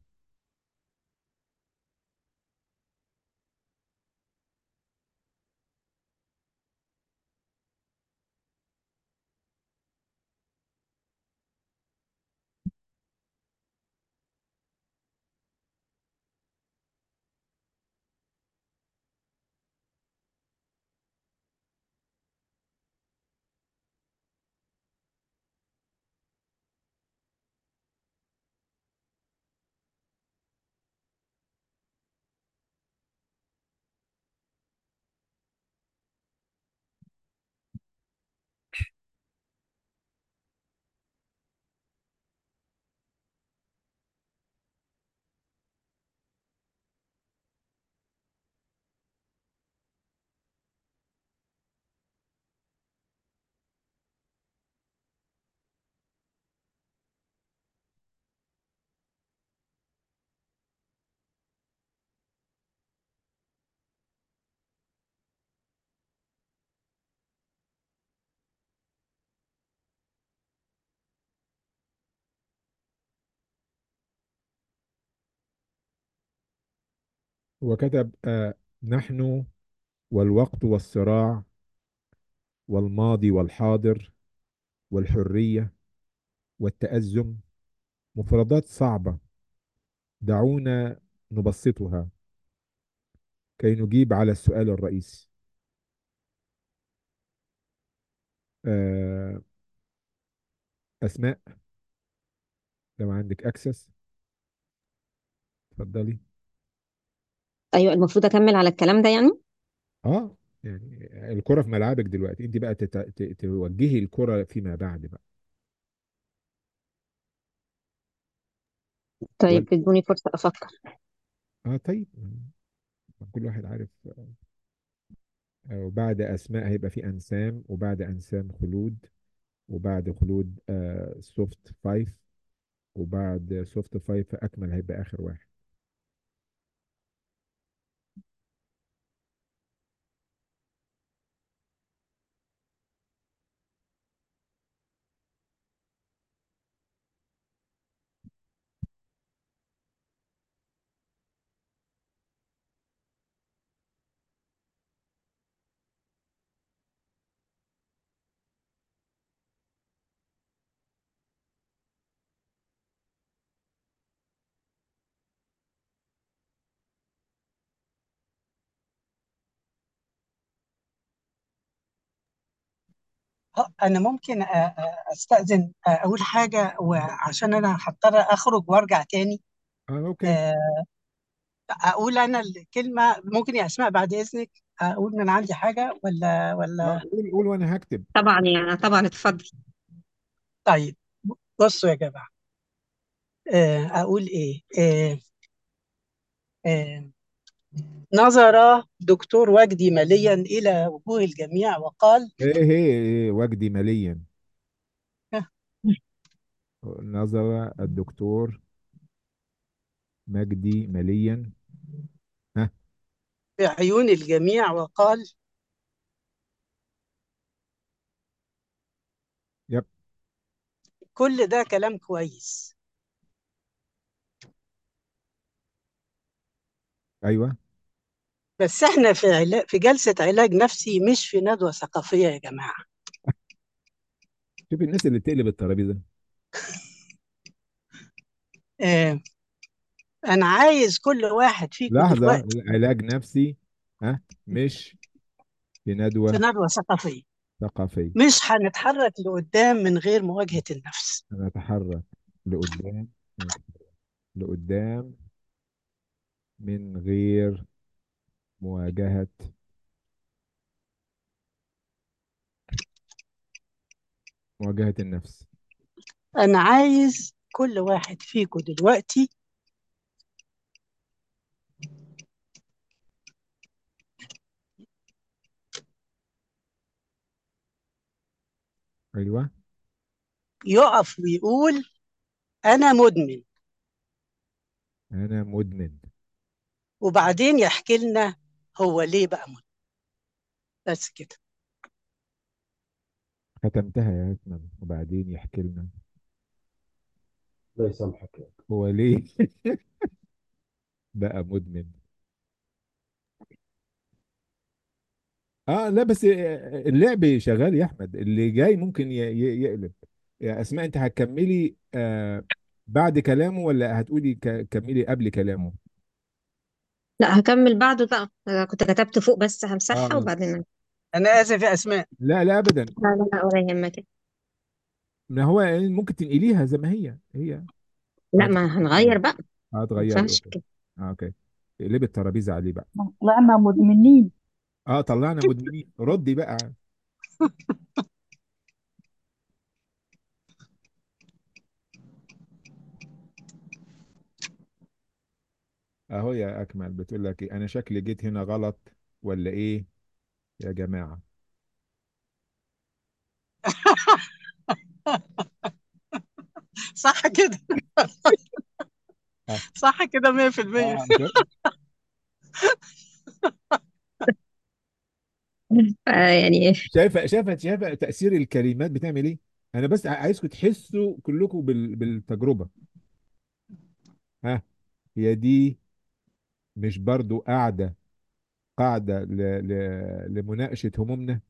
وكتب آه، نحن والوقت والصراع والماضي والحاضر والحرية والتأزم مفردات صعبة دعونا نبسطها كي نجيب على السؤال الرئيسي آه، أسماء لو عندك أكسس اتفضلي ايوه المفروض اكمل على الكلام ده يعني اه يعني الكرة في ملعبك دلوقتي انت بقى تت... ت... توجهي الكرة فيما بعد بقى طيب ولا ادوني فرصة افكر اه طيب كل واحد عارف آه، وبعد أسماء هيبقى في أنسام وبعد أنسام خلود وبعد خلود آه سوفت فايف وبعد سوفت فايف أكمل هيبقى آخر واحد آه، أنا ممكن أ- أ- أستأذن آه، أقول حاجة وعشان أنا هضطر أخرج وأرجع تاني اه اوكي آه، أقول أنا الكلمة ممكن يا أسماء بعد إذنك أقول من عندي حاجة ولا اه ولا قول قول وانا هكتب طبعا يعني طبعا اتفضل طيب بصوا يا جماعة آه، أقول إيه آه، آه، نظر دكتور وجدي مليا إلى وجوه الجميع وقال ايه ايه إيه وجدي ماليا نظر الدكتور مجدي ماليا ها في عيون الجميع وقال يب كل ده كلام كويس ايوه بس احنا في علا... في جلسة علاج نفسي مش في ندوة ثقافية يا جماعة شوف الناس اللي بتقلب الترابيزه آه أنا عايز كل واحد فيكم لحظه دلوقتي علاج نفسي ها مش في في ندوه ندوة ثقافية ثقافيه مش هنتحرك لقدام من غير مواجهة النفس نتحرك لقدام نتحرك لقدام من غير مواجهه مواجهه النفس أنا عايز كل واحد فيكم دلوقتي ايوه يقف ويقول أنا مدمن انا مدمن وبعدين يحكي لنا هو ليه بقى مدمن بس كده ختمتها يا هكمل وبعدين يحكي لنا الله يسامحك يعني. هو ليه بقى مدمن اه لا بس اللعب شغال يا احمد اللي جاي ممكن ي- ي- يقلب يا اسماء انت هتكملي آه بعد كلامه ولا هتقولي ك- كملي قبل كلامه لا هكمل بعده بقى أنا كنت كتبت فوق بس همسحها اه وبعدين أنا آسف يا أسماء لا لا ابدا لا لا لا ولا يهمك ما هو ممكن تنقليها زي ما هي هي لا هت- ما هنغير بقى ما هتغيري ينفعش اوكي كده اه اوكي اقلبي الترابيزه عليه بقى طلعنا مدمنين اه طلعنا مدمنين ردي بقى اهو يا اكمل بتقول لك إيه؟ انا شكلي جيت هنا غلط ولا ايه يا جماعه صح كده اه صح كده 100% اه شو- آه يعني شايفه شايفه شايفه تاثير الكلمات بتعمل ايه انا بس عايزكم تحسوا كلكم بال... بالتجربه ها هي دي مش برضو قاعده قاعده ل... ل... لمناقشه همومنا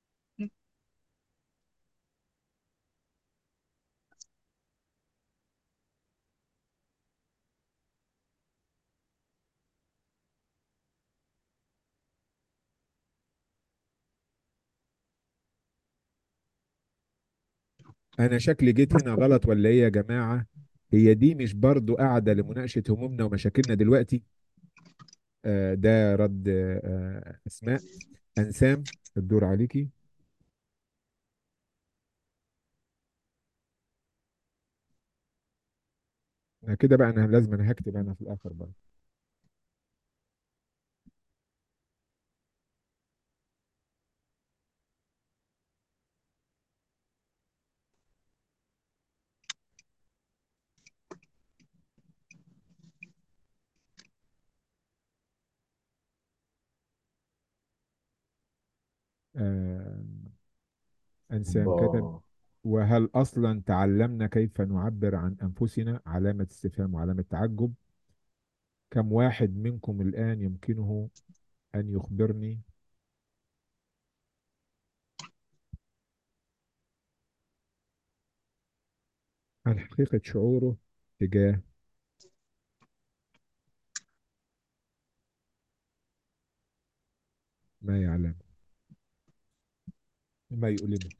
انا شكلي جيت هنا غلط ولا ايه يا جماعه هي دي مش برضو قاعده لمناقشه همومنا ومشاكلنا دلوقتي آه ده رد آه اسماء انسام الدور عليكي أنا كده بقى انا لازم انا هكتب انا في الاخر بقى آه انسام كتب با وهل اصلا تعلمنا كيف نعبر عن انفسنا علامه استفهام وعلامه تعجب كم واحد منكم الان يمكنه ان يخبرني عن حقيقه شعوره تجاه ما يعلم ما يؤلمه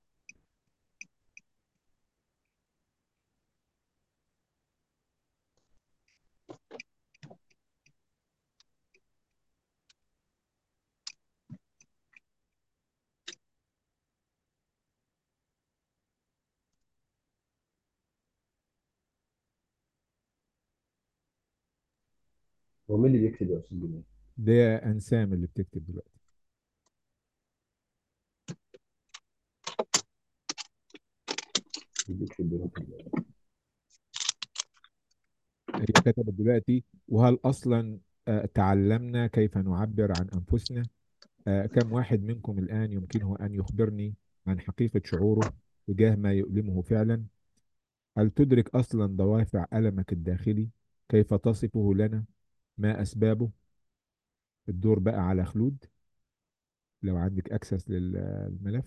هو مين اللي بيكتب يا استاذ جمال؟ ده انسام اللي بتكتب دلوقتي اللي بيكتب بيروح ال- هي كتبت دلوقتي وهل اصلا آه، تعلمنا كيف نعبر عن انفسنا آه، كم واحد منكم الان يمكنه ان يخبرني عن حقيقه شعوره تجاه ما يؤلمه فعلا هل تدرك اصلا دوافع المك الداخلي كيف تصفه لنا ما اسبابه الدور بقى على خلود لو عندك اكسس للملف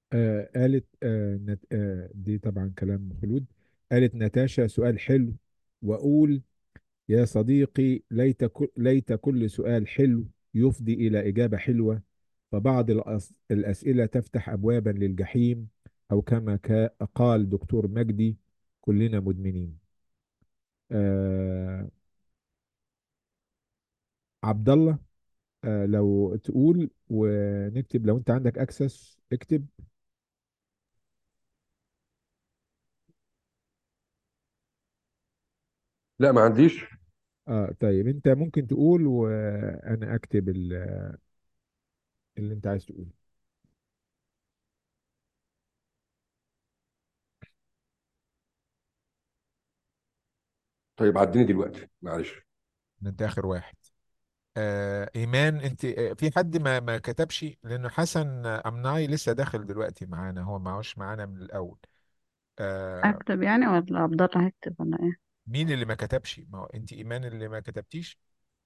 آه قالت آه نت آه دي طبعا كلام خلود قالت نتاشا سؤال حلو وأقول يا صديقي ليت كل, ليت كل سؤال حلو يفضي إلى إجابة حلوة فبعض الأس الأسئلة تفتح أبوابا للجحيم أو كما كا قال دكتور مجدي كلنا مدمنين آه عبد الله آه لو تقول ونكتب لو أنت عندك أكسس اكتب لا ما عنديش اه طيب انت ممكن تقول وانا اكتب ال- اللي انت عايز تقوله طيب عديني دلوقتي معلش انت اخر واحد آه ايمان انت آه، في حد ما ما كتبش لانه حسن امناي لسه داخل دلوقتي معانا هو ما هوش معانا من الاول آه اكتب يعني ولا عبد الله هكتب ولا ايه مين اللي ما كتبش ما هو انت ايمان اللي ما كتبتيش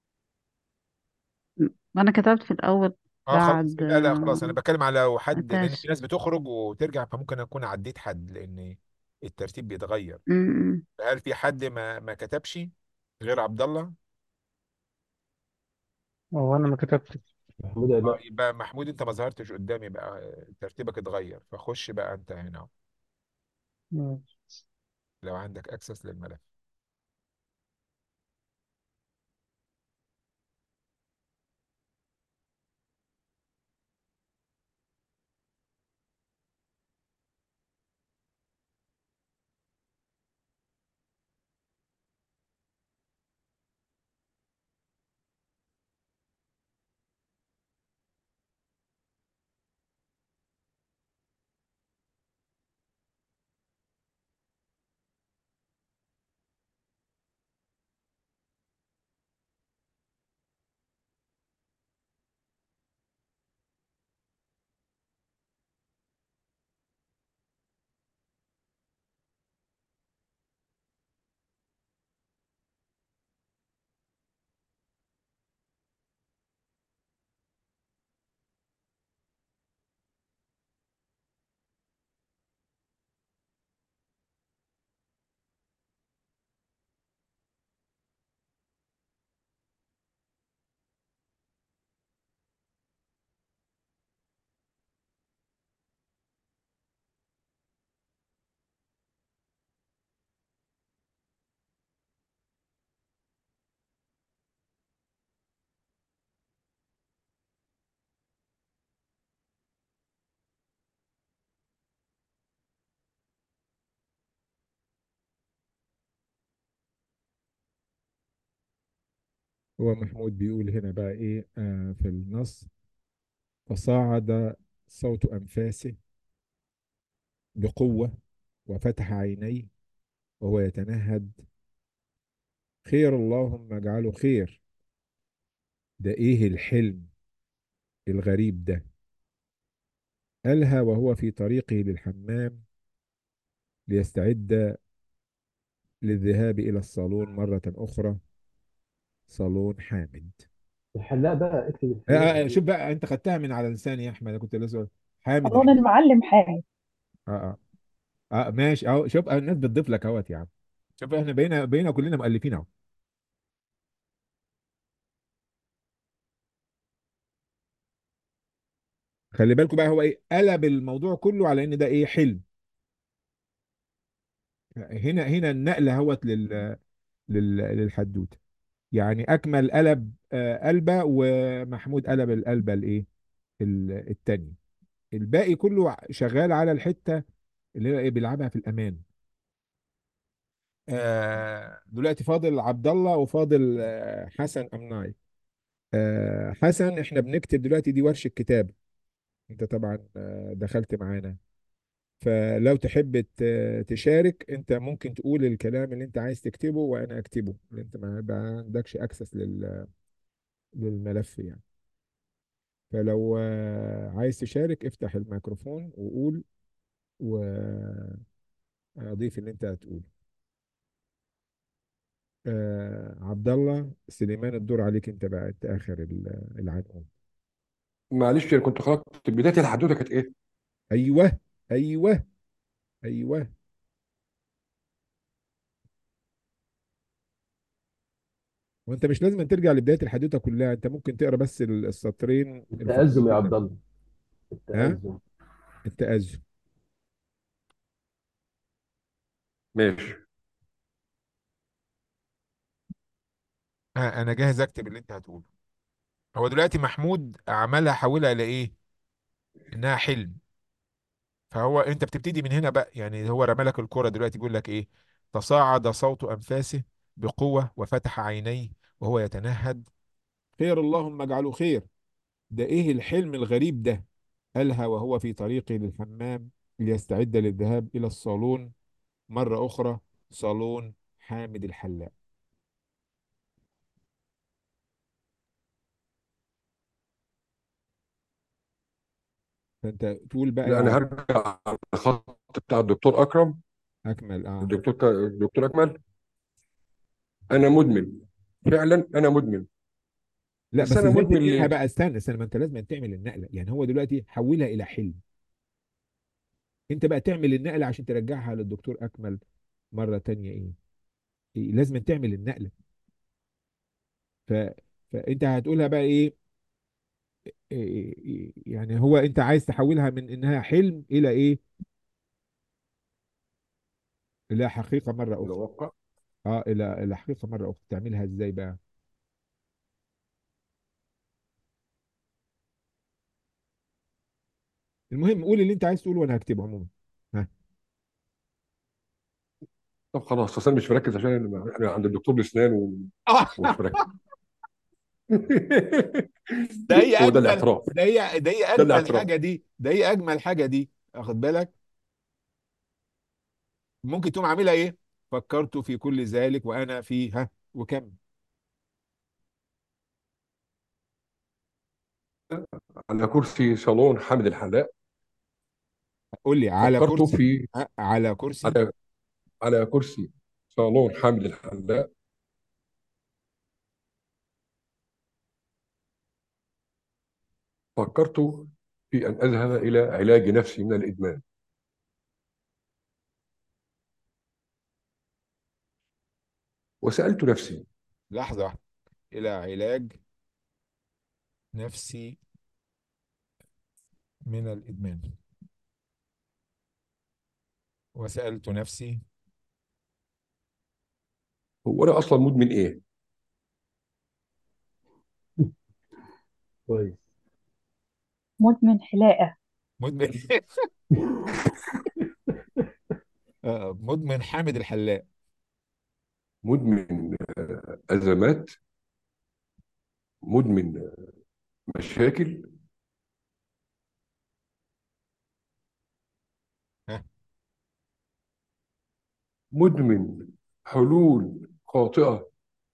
ما انا كتبت في الاول اه خلاص بعد لا لا خلاص انا آه، بتكلم على لو حد لان في نتاش ناس بتخرج وترجع فممكن اكون عديت حد لان الترتيب بيتغير م- هل في حد ما ما كتبش غير عبد الله هو انا ما كتبتش محمود اه عماد يبقى محمود انت ما ظهرتش قدامي بقى ترتيبك اتغير فخش بقى انت هنا م. لو عندك اكسس للملف هو محمود بيقول هنا بقى ايه آه في النص فصاعد صوت انفاسه بقوة وفتح عينيه وهو يتنهد خير اللهم اجعله خير ده ايه الحلم الغريب ده قالها وهو في طريقه للحمام ليستعد للذهاب إلى الصالون مرة أخرى صالون حامد الحلاق بقى اكتب آه الحلاق آه شوف بقى أنت خدتها من على لساني يا أحمد أنا كنت لسه حامد صالون الحلاق المعلم حامد آه آه آه ماشي أهو شوف آه، الناس بتضيف لك أهوت يا عم شوف إحنا بقينا بقينا كلنا مؤلفين أهو خلي بالكم بقى هو إيه قلب الموضوع كله على إن ده إيه حلم هنا هنا النقل اهوت لل لل للحدوته يعني أكمل قلب آه قلبة ومحمود قلب القلبة الإيه ال- التانية الباقي كله شغال على الحتة اللي هي ايه بيلعبها في الامان آه دلوقتي فاضل عبد الله وفاضل آه حسن امناي آه حسن احنا بنكتب دلوقتي دي ورشة كتاب انت طبعا آه دخلت معانا فلو تحب ت- تشارك انت ممكن تقول الكلام اللي انت عايز تكتبه وانا اكتبه اللي انت ما ما عندكش اكسس لل للملف يعني فلو آه عايز تشارك افتح الميكروفون وقول واضيف اللي انت هتقوله آه عبد الله سليمان الدور عليك انت بقى انت اخر ال- العنقود معلش انا كنت خرجت بدايه الحدوته كانت ايه؟ ايوه ايوه ايوه وانت مش لازم ترجع لبدايه الحدوته كلها انت ممكن تقرا بس ال- السطرين التأزم يا الفاضلين عبد الله ها التأزم التأزم ماشي ها انا جاهز اكتب اللي انت هتقوله هو دلوقتي محمود عملها حولها لايه انها حلم فهو انت بتبتدي من هنا بقى يعني هو رمى لك الكرة دلوقتي بيقول لك ايه تصاعد صوت انفاسه بقوة وفتح عينيه وهو يتنهد خير اللهم اجعله خير ده ايه الحلم الغريب ده قالها وهو في طريقه للحمام ليستعد للذهاب الى الصالون مرة اخرى صالون حامد الحلاق فانت تقول بقى لا انا يا هرجع على الخط بتاع الدكتور اكرم اكمل اه الدكتور ك... الدكتور اكمل انا مدمن فعلا انا مدمن لا بس بس انا ازاي مدمن تنقلها ليه؟ بقى استنى استنى ما انت لازم تعمل النقله يعني هو دلوقتي حولها الى حلم انت بقى تعمل النقله عشان ترجعها للدكتور اكمل مره تانية ايه, إيه لازم تعمل النقله ف... فانت هتقولها بقى ايه إيه إيه يعني هو انت عايز تحولها من انها حلم الى ايه الى حقيقه مره اخرى الواقع اه الى الى حقيقه مره اخرى تعملها ازاي بقى المهم قول اللي انت عايز تقوله وانا هكتبه عموما ها طب خلاص اصل انا مش مركز عشان انا أنا عند الدكتور الاسنان و- ومش مركز ده هي هو ده اجمل الاعتراف ده هي ده هي ده اجمل الاعتراف حاجه دي ده هي اجمل حاجه دي واخد بالك ممكن تقوم عاملها ايه فكرت في كل ذلك وانا في ها وكم على كرسي صالون حامد الحلاق قول لي على فكرت كرسي في ها على كرسي على على كرسي صالون حامد الحلاق فكرت في ان اذهب الى علاج نفسي من الادمان وسالت نفسي لحظه واحده الى علاج نفسي من الادمان وسالت نفسي هو انا اصلا مدمن ايه؟ كويس مدمن حلاقة مدمن آه، مدمن حامد الحلاق مدمن آه، ازمات مدمن آه، مشاكل ها مدمن حلول خاطئه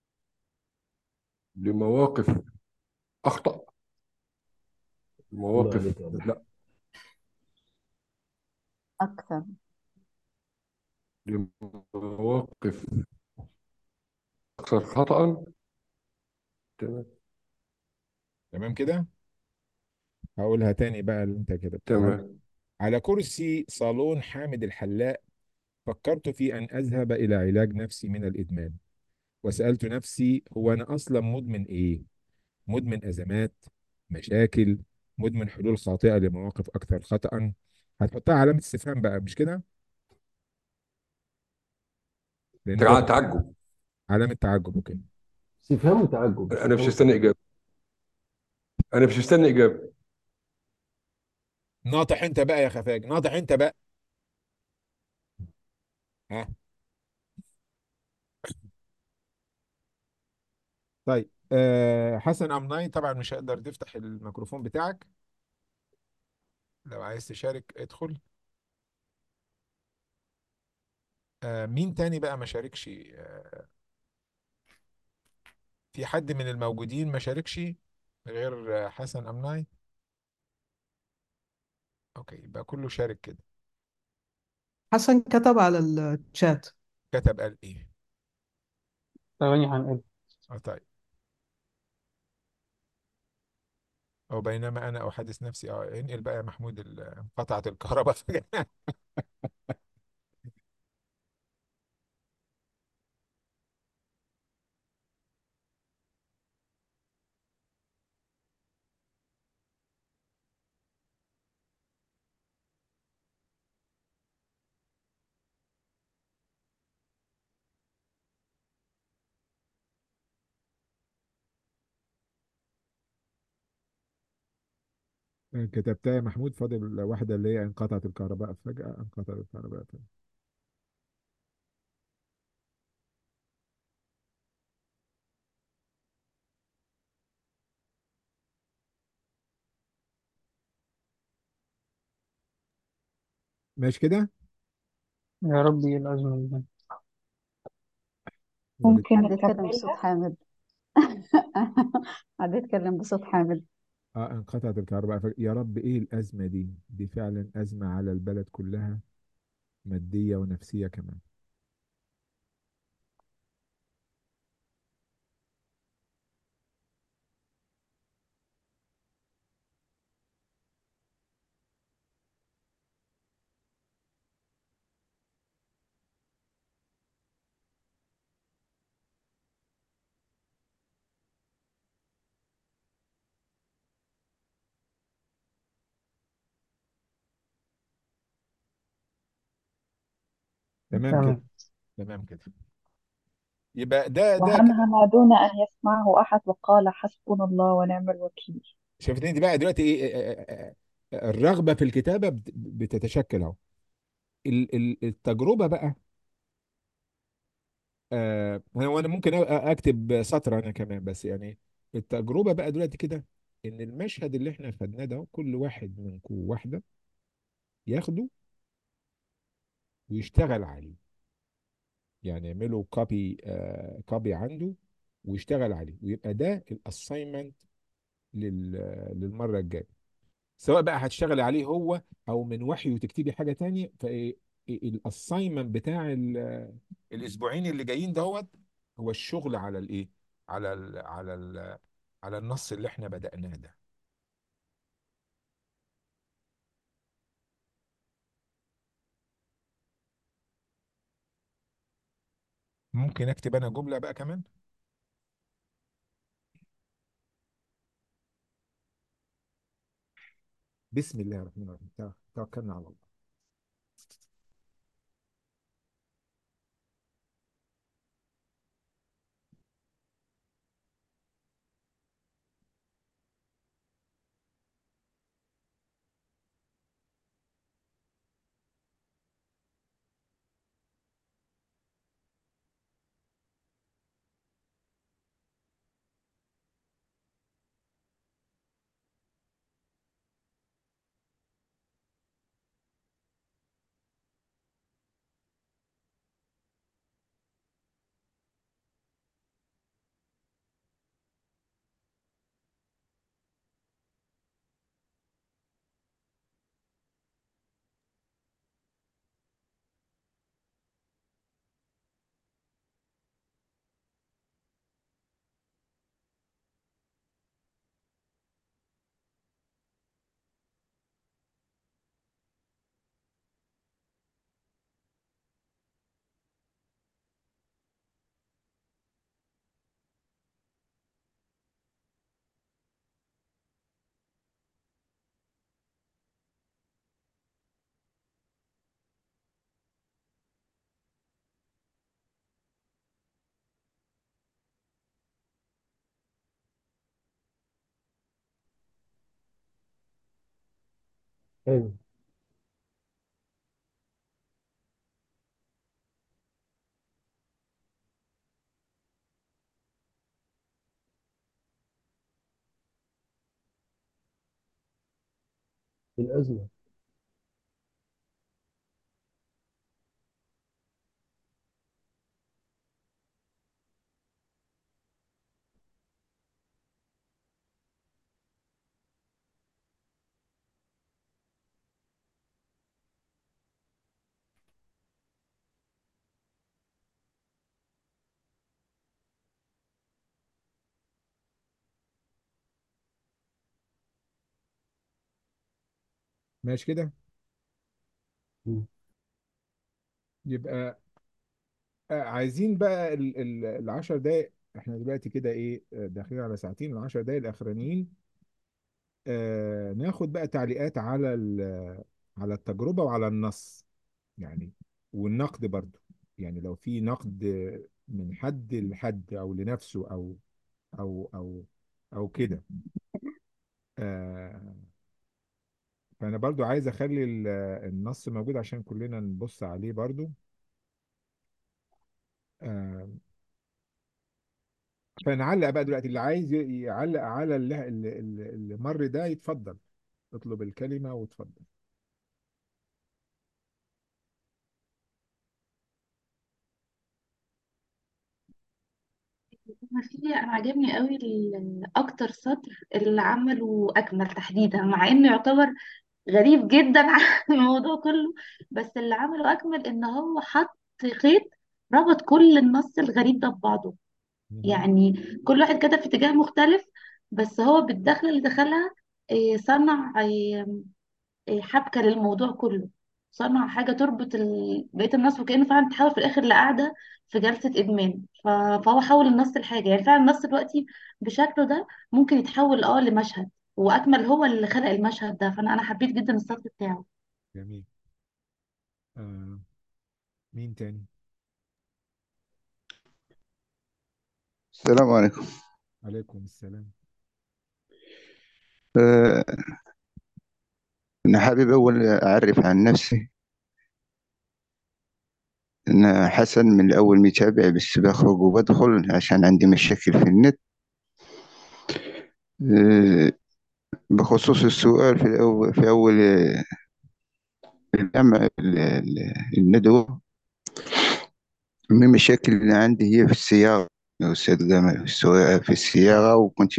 لمواقف اخطا الله مواقف عليك يا ضحى لا أكثر لمواقف اكثر خطا تمام تمام كده هقولها تاني بقى اللي انت كده تمام على كرسي صالون حامد الحلاق فكرت في أن أذهب إلى علاج نفسي من الإدمان وسألت نفسي هو أنا أصلا مدمن إيه؟ مدمن أزمات مشاكل مدمن حلول خاطئة لمواقف أكثر خطأ هتحطها علامة استفهام بقى مش كده؟ لأن تع- ده تعجب علامة تعجب أوكي استفهام وتعجب انا مش استفهام مستني وتعجب اجابه انا مش مستني اجابه ناطح أنت بقى يا خفاج ناطح أنت بقى ها طيب أه حسن أمناي طبعا مش هقدر تفتح الميكروفون بتاعك لو عايز تشارك ادخل أه مين تاني بقى ما شاركش أه في حد من الموجودين ما شاركش غير آه، حسن أمناي اوكي يبقى كله شارك كده حسن كتب على الشات كتب قال ايه ثواني هنقل اه طيب او بينما انا احدث نفسي اه انقل بقى يا محمود ال- انقطعت الكهرباء فجأة كتبتها يا محمود فاضل واحدة اللي هي انقطعت الكهرباء فجأة انقطعت الكهرباء فجأة ماشي كده يا ربي الأزمة دي ممكن حد يتكلم بصوت أكملها حامد حد يتكلم بصوت حامد اه انقطعت الكهرباء فجأة يا رب ايه الأزمة دي دي فعلا أزمة على البلد كلها مادية ونفسية كمان تمام كده تمام تمام كده يبقى ده ده وهمهم دون أن يسمعه أحد وقال حسبنا الله ونعم الوكيل شفت انت بقى دلوقتي ايه آه، آه، آه، الرغبة في الكتابة بت- بتتشكل اهو ال- ال- التجربة بقى آه هو انا ممكن أ- اكتب سطر انا كمان بس يعني التجربة بقى دلوقتي كده ان المشهد اللي احنا خدناه ده كل واحد منكم واحدة ياخده ويشتغل عليه يعني يعملوا كوبي آه كوبي عنده ويشتغل عليه ويبقى ده الاساينمنت للمرة الجاية سواء بقى هتشتغلي عليه هو او من وحي وتكتبي حاجه تانية فالاساينمنت بتاع ال- الاسبوعين اللي جايين دوت هو الشغل على الايه على ال على ال على النص اللي احنا بدأناه ده ممكن اكتب انا جمله بقى كمان بسم الله الرحمن الرحيم توك- توكلنا على الله حلو الأزمة ماشي كده مم. يبقى آه، عايزين بقى ال- ال- العشر دقايق احنا دلوقتي كده ايه آه، داخلين على ساعتين العشر دقايق الاخرانيين آه ناخد بقى تعليقات على ال- على التجربة وعلى النص يعني والنقد برضو يعني لو في نقد من حد لحد او لنفسه او او او او كده آه فانا برضو عايز اخلي ال- النص موجود عشان كلنا نبص عليه برضو آه فنعلق بقى دلوقتي اللي عايز ي- يعلق على اللي, اللي, اللي اللي مر ده يتفضل اطلب الكلمة وتفضل ما في انا عاجبني قوي ال- اكتر سطر اللي عمله اكمل تحديدا مع انه يعتبر غريب جدا عن الموضوع كله بس اللي عمله اكمل ان هو حط خيط ربط كل النص الغريب ده ببعضه يعني كل واحد كده في اتجاه مختلف بس هو بالدخله اللي دخلها إيه، صنع إيه، إيه، حبكه للموضوع كله صنع حاجه تربط ال... بقيه النص وكانه فعلا تحول في الاخر لقعده في جلسه ادمان ف... فهو حول النص لحاجه يعني فعلا النص دلوقتي بشكله ده ممكن يتحول اه لمشهد واكمل هو اللي خلق المشهد ده فانا انا حبيت جدا السطر بتاعه جميل آه مين تاني السلام عليكم عليكم السلام آه، أنا حابب أول أعرف عن نفسي أنا حسن من الأول متابع بس بخرج وبدخل عشان عندي مشاكل في النت آه، بخصوص السؤال في الأول في أول آه، الجامعة ال- ال- الندوة من المشاكل اللي عندي هي في الصياغة يا أستاذ جمال السؤال في الصياغة وكنت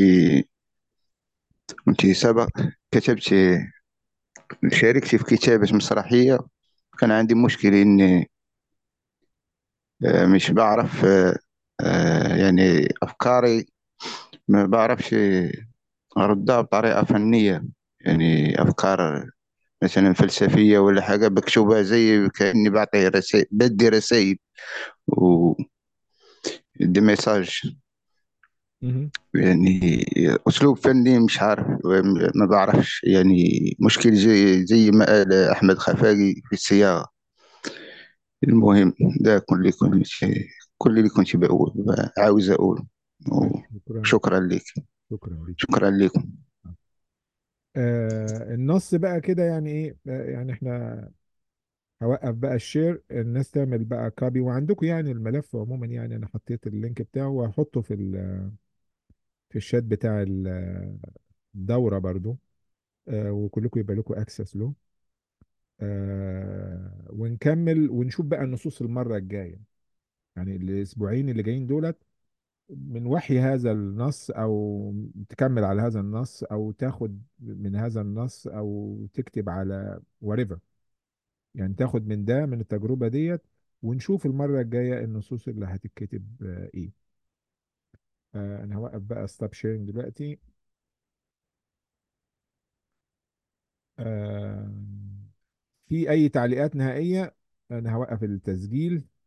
كنت سبق كتبت شاركت في كتابة مسرحية كان عندي مشكلة إني آه، مش بعرف آه، آه، يعني أفكاري ما بعرفش أردها بطريقة فنية يعني أفكار مثلا فلسفية ولا حاجة بكتبها زي كأني بعطي رسائل بدي رسائل و دي ميساج مهم. يعني أسلوب فني مش عارف ما بعرفش يعني مشكل زي زي ما قال أحمد خفاقي في الصياغة المهم ده كل اللي كنت كل اللي كنت بقول عاوز أقوله شكرا شكرا لك شكرا لك شكرا لكم آه النص بقى كده يعني ايه آه يعني احنا هوقف بقى الشير الناس تعمل بقى كوبي وعندكم يعني الملف عموما يعني انا حطيت اللينك بتاعه وهحطه في ال- في الشات بتاع ال- الدورة برضو آه وكلكم يبقى لكم اكسس له آه ونكمل ونشوف بقى النصوص المرة الجاية يعني الاسبوعين اللي جايين دولت من وحي هذا النص او تكمل على هذا النص او تاخد من هذا النص او تكتب على whatever يعني تاخد من ده من التجربة ديت ونشوف المرة الجاية النصوص اللي هتتكتب آه، ايه آه، انا هوقف بقى ستوب شيرنج دلوقتي آه، في اي تعليقات نهائية انا هوقف التسجيل